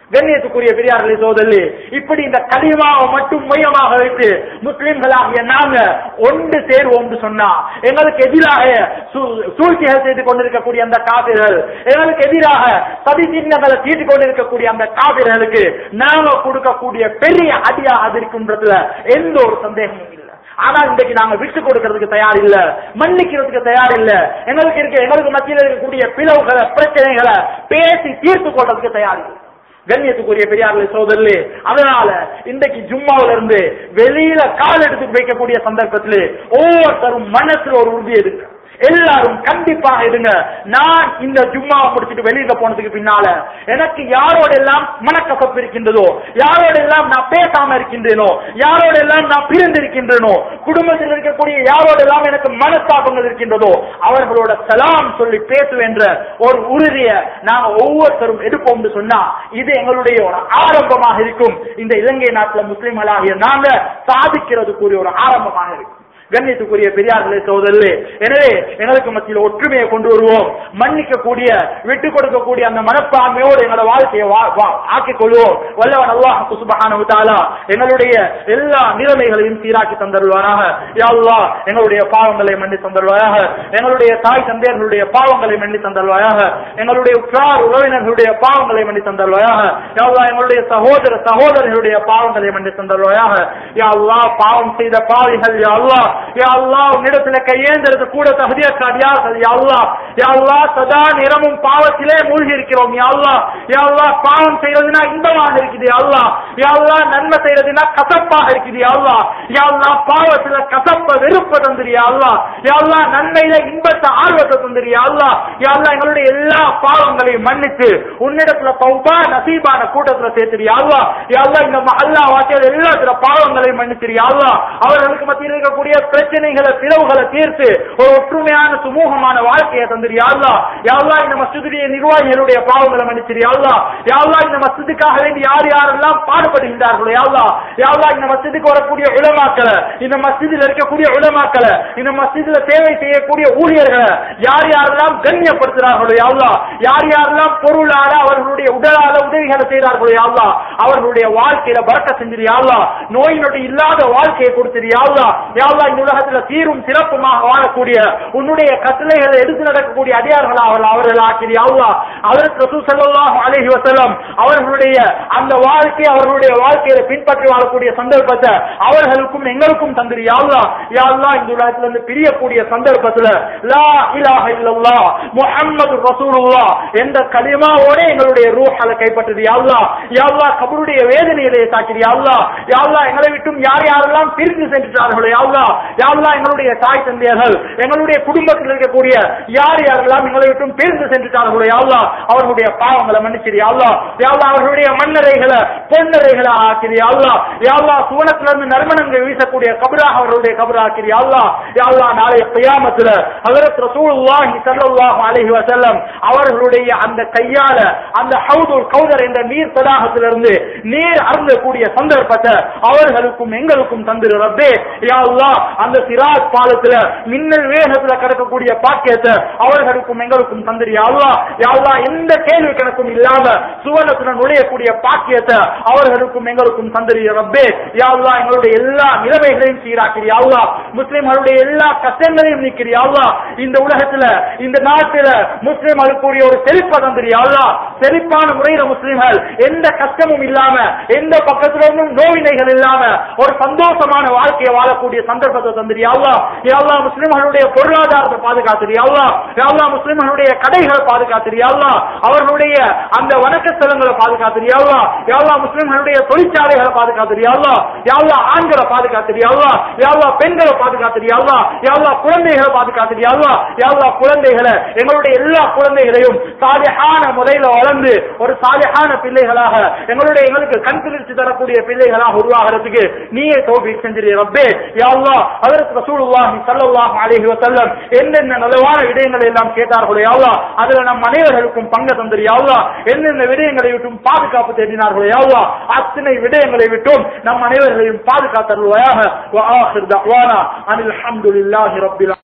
கண்ணியத்துக்குரிய பெரியார்களே சோதல்லி இப்படி இந்த கலிமாவை மட்டும் மையமாக வைத்து முஸ்லிம்களாகிய நாங்க ஒன்று சேர்வோம் சொன்னா எங்களுக்கு எதிராக சூ- சூழ்ச்சிகள் செய்து கொண்டிருக்கக்கூடிய அந்த காவிர்கள் எங்களுக்கு எதிராக சதி சின்னங்களை தீட்டு கொண்டிருக்கக்கூடிய அந்த காவிர்களுக்கு நாங்க கொடுக்கக்கூடிய பெரிய அடியாக அது இருக்கின்றதுல எந்த ஒரு சந்தேகமும் இல்லை ஆனா இன்றைக்கு நாங்க விட்டு கொடுக்கறதுக்கு தயார் இல்ல மன்னிக்கிறதுக்கு தயார் இல்ல எங்களுக்கு இருக்க எங்களுக்கு மத்தியில் இருக்கக்கூடிய பிளவுகளை பிரச்சனைகளை பேசி தீர்த்து கொள்றதுக்கு தயார் இல்லை கண்ணியத்துக்குரிய பெரியார்களே சோதரிலே அதனால இன்றைக்கு ஜும்மாவில இருந்து வெளியில கால் எடுத்து வைக்கக்கூடிய சந்தர்ப்பத்திலே ஒவ்வொருத்தரும் மனசுல ஒரு உறுதி எடுங்க எல்லாரும் கண்டிப்பாக இருங்க நான் இந்த ஜும்மாவை முடிச்சிட்டு வெளியில போனதுக்கு பின்னால எனக்கு யாரோட எல்லாம் மனக்கசப்பு இருக்கின்றதோ யாரோட எல்லாம் நான் பேசாம இருக்கின்றேனோ யாரோட எல்லாம் நான் பிரிந்து இருக்கின்றேனோ குடும்பத்தில் இருக்கக்கூடிய யாரோட எல்லாம் எனக்கு மனஸ்தாபங்கள் இருக்கின்றதோ அவர்களோட சலாம் சொல்லி பேசுவேன்ற ஒரு உறுதியை நாங்க ஒவ்வொருத்தரும் எடுப்போம் சொன்னா இது எங்களுடைய ஒரு ஆரம்பமாக இருக்கும் இந்த இலங்கை நாட்டுல முஸ்லிம்களாகிய நாங்க சாதிக்கிறதுக்குரிய ஒரு ஆரம்பமாக இருக்கும் கண்ணியத்துக்குரிய பெரியார்களே சோதரிலே எனவே எங்களுக்கு மத்தியில் ஒற்றுமையை கொண்டு வருவோம் மன்னிக்க கூடிய விட்டு கொடுக்கக்கூடிய அந்த மனப்பான்மையோடு எங்களோட வாழ்க்கையை வா- வா- ஆக்கிக் கொள்வோம் வல்லவன் அல்லாஹ் சுபஹானஹு தஆலா எங்களுடைய எல்லா நிலைமைகளையும் சீராக்கி தந்தருவாராக யா அல்லாஹ் எங்களுடைய பாவங்களை மன்னி தந்தருவாயாக எங்களுடைய தாய் தந்தையர்களுடைய பாவங்களை மன்னி தந்தருவாயாக எங்களுடைய உற்றார் உறவினர்களுடைய பாவங்களை மன்னி தந்தருவாயாக யா அல்லாஹ் எங்களுடைய சகோதர சகோதரர்களுடைய பாவங்களை மன்னி தந்தருவாயாக யா அல்லாஹ் பாவம் செய்த பாவிகள் யா அல்லாஹ் யா அல்லாஹ் உன்னிடத்துல கையேந்திரது கூட தகுதியற்ற அடியார்கள் யா அல்லாஹ் யா அல்லாஹ் சதா நிறமும் பாவத்திலே மூழ்கி இருக்கிறோம் யா அல்லாஹ் யா அல்லாஹ் பாவம் செய்யறதுனா இன்பமாக இருக்குது யா அல்லாஹ் யா அல்லாஹ் நன்மை செய்யறதுனா கசப்பாக இருக்குது யா அல்லாஹ் யா அல்லாஹ் பாவத்துல கசப்ப வெறுப்ப தந்துரு யா அல்லாஹ் யா அல்லாஹ் நன்மையில இன்பத்தை ஆர்வத்தை தந்துரு யா அல்லாஹ் யா அல்லாஹ் எங்களுடைய எல்லா பாவங்களையும் மன்னித்து உன்னிடத்துல தௌபா நசீபான கூட்டத்துல சேர்த்துரு யா அல்லாஹ் யா அல்லாஹ் இந்த மஹல்லா வாக்கியல் எல்லாத்துல பாவங்களையும் மன்னிச்சிரு யா அல்லாஹ் அவர்களுக்கு மத்தியில் இருக்கக்கூடிய பிரச்சனைகளை பிளவுகளை தீர்த்து ஒரு ஒற்றுமையான சுமூகமான வாழ்க்கையை தந்துரு யா அல்லாஹ் யா அல்லாஹ் இந்த மஸ்ஜிதுடைய நிர்வாகிகளுடைய பாவங்களை மன்னிச்சிரு யா அல்லாஹ் யா அல்லாஹ் இந்த மஸ்ஜிதுக்காக வேண்டி யார் யாரெல்லாம் பாடுபடுகின்றார்களோ யா அல்லாஹ் யா அல்லாஹ் இந்த மஸ்ஜிதுக்கு வரக்கூடிய உலமாக்களை இந்த மஸ்ஜிதில் இருக்கக்கூடிய உலமாக்களை இந்த மஸ்ஜிதுல சேவை செய்யக்கூடிய ஊழியர்களை யார் யாரெல்லாம் கண்ணியப்படுத்துகிறார்களோ யா அல்லாஹ் யார் யாரெல்லாம் பொருளால அவர்களுடைய உடலால உதவிகளை செய்கிறார்களோ யா அல்லாஹ் அவர்களுடைய வாழ்க்கையில பறக்க செஞ்சிரு யா அல்லாஹ் நோய் நொடி இல்லாத வாழ்க்கையை கொடுத்திரு யா அல்லாஹ் யா அல்லாஹ் இந்த உலகத்துல சீரும் சிறப்புமாக வாழக்கூடிய உன்னுடைய கட்டளைகளை எடுத்து நடக்கக்கூடிய அடியார்கள் அவர்கள் அவர்கள் ஆக்கிரி யா அல்லாஹ் அதற்கு ரசூல் ஸல்லல்லாஹு அலைஹி வஸல்லம் அவர்களுடைய அந்த வாழ்க்கை அவர்களுடைய வாழ்க்கையில பின்பற்றி வாழக்கூடிய சந்தர்ப்பத்தை அவர்களுக்கும் எங்களுக்கும் தந்திரி யா அல்லாஹ் யா அல்லாஹ் இந்த உலகத்துல இருந்து பிரியக்கூடிய சந்தர்ப்பத்துல லா இலாஹ இல்லல்லாஹ் முஹம்மது ரசூலுல்லாஹ் என்ற கலிமாவோட எங்களுடைய ரூஹல கைப்பற்றுது யா அல்லாஹ் யா அல்லாஹ் கபருடைய வேதனையிலே தாக்கிது யா அல்லாஹ் யா அல்லாஹ் எங்களை விட்டும் யார் யாரெல்லாம் பிரிந்து சென்றார்களோ யா அல்லாஹ் யா அல்லாஹ் எங்களுடைய தாய் தந்தையர்கள் எங்களுடைய குடும்பத்தில் இருக்கக்கூடிய யார் யாரெல்லாம் எங்களை விட்டும் பிரிந்து சென்றார்களோ யா அல்லாஹ் அவர்களுடைய பாவங்களை மன்னிச்சிரு யா அல்லாஹ் யா அல்லாஹ் அவர்களுடைய மண்ணறைகளை பொன்னறைகளை ஆக்கிரு யா அல்லாஹ் யா அல்லாஹ் சுவனத்துல இருந்து நறுமணங்கள் வீசக்கூடிய கபராக அவர்களுடைய கபர் ஆக்கிரு யா அல்லாஹ் யா அல்லாஹ் நாளைய கியாமத்துல ஹஜரத் ரசூலுல்லாஹி ஸல்லல்லாஹு அலைஹி வஸல்லம் அவர்களுடைய அந்த கையால அந்த ஹவுதுல் கௌதர் என்ற நீர் தடாகத்திலிருந்து நீர் அருந்தக்கூடிய சந்தர்ப்பத்தை அவர்களுக்கும் எங்களுக்கும் தந்திரு ரப்பே யா அல்லாஹ் அந்த சிராஜ் பாலத்துல மின்னல் வேகத்துல கிடக்கக்கூடிய பாக்கியத்தை அவர்களுக்கும் எங்களுக்கும் தந்திரு யா அல்லாஹ் யா அல்லாஹ் எந்த கேள்வி கணக்கும் இல்லாம சுவனத்துல நுழையக்கூடிய பாக்கியத்தை அவர்களுக்கும் எங்களுக்கும் தந்திரு ரப்பே யா அல்லாஹ் எங்களுடைய எல்லா நிலைமைகளையும் சீராக்கிறி யா அல்லாஹ் முஸ்லிம்களுடைய எல்லா கஷ்டங்களையும் நீக்கிறி யா அல்லாஹ் இந்த உலகத்துல இந்த நாட்டுல முஸ்லிம்களுக்குரிய ஒரு செழிப்பை தந்திரி யா அல்லாஹ் செழிப்பான முறையில முஸ்லிம்கள் எந்த கஷ்டமும் இல்லாம எந்த பக்கத்துல இருந்தும் நோவினைகள் இல்லாம ஒரு சந்தோஷமான வாழ்க்கையை வாழக்கூடிய சந்தர்ப்பத்தை தந்திரி யா அல்லாஹ் யா அல்லாஹ் முஸ்லிம்களுடைய பொருளாதாரத்தை பாதுகாத்துரு யா அல்லாஹ் யா அல்லாஹ் முஸ்லிம்களுடைய கடைகளை பாதுகாத்துரு யா அல்லாஹ் அவர்களுடைய அந்த வணக்க ஸ்தலங்களை பாதுகாத்துரு யா அல்லாஹ் யா அல்லாஹ் முஸ்லிம்களுடைய தொழிற்சாலைகளை பாதுகாத்துரு யா அல்லாஹ் யா அல்லாஹ் ஆண்களை பாதுகாத்துரு யா அல்லாஹ் யா அல்லாஹ் பெண்களை பாதுகாத்துரு யா அல்லாஹ் யா அல்லாஹ் குழந்தைகளை பாதுகாத்துரு யா அல்லாஹ் யா அல்லாஹ் குழந்தைகளை எங்களுடைய எல்லா குழந்தைகளையும் சாலிஹான முறையில வளர்ந்து ஒரு சாலிஹான பிள்ளைகளாக எங்களுடைய எங்களுக்கு கண் குளிர்ச்சி தரக்கூடிய பிள்ளைகளாக உருவாகிறதுக்கு நீயே தோல்வி செஞ்சிரு ரப்பே யா அல்லாஹ் ஹஜரத் ரசூலுல்லாஹி ஸல்லல்லாஹு அலைஹி வஸல்லம் என்னென்ன நலவான விடயங்களை எல்லாம் கேட்டார்களோ யா அல்லாஹ் அதுல நம் அனைவர்களுக்கும் பங்கு தந்திரு யா அல்லாஹ் என்னென்ன விடயங்களை விட்டும் பாதுகாப்பு தேடினார்களோ யா அல்லாஹ் அத்தனை விடயங்களை விட்டும் நம் அனைவர்களையும் பாதுகாத்தருள்வாயாக வ ஆஹிர் தஅவானா அனில் ஹம்துலில்லாஹி ரப்பில்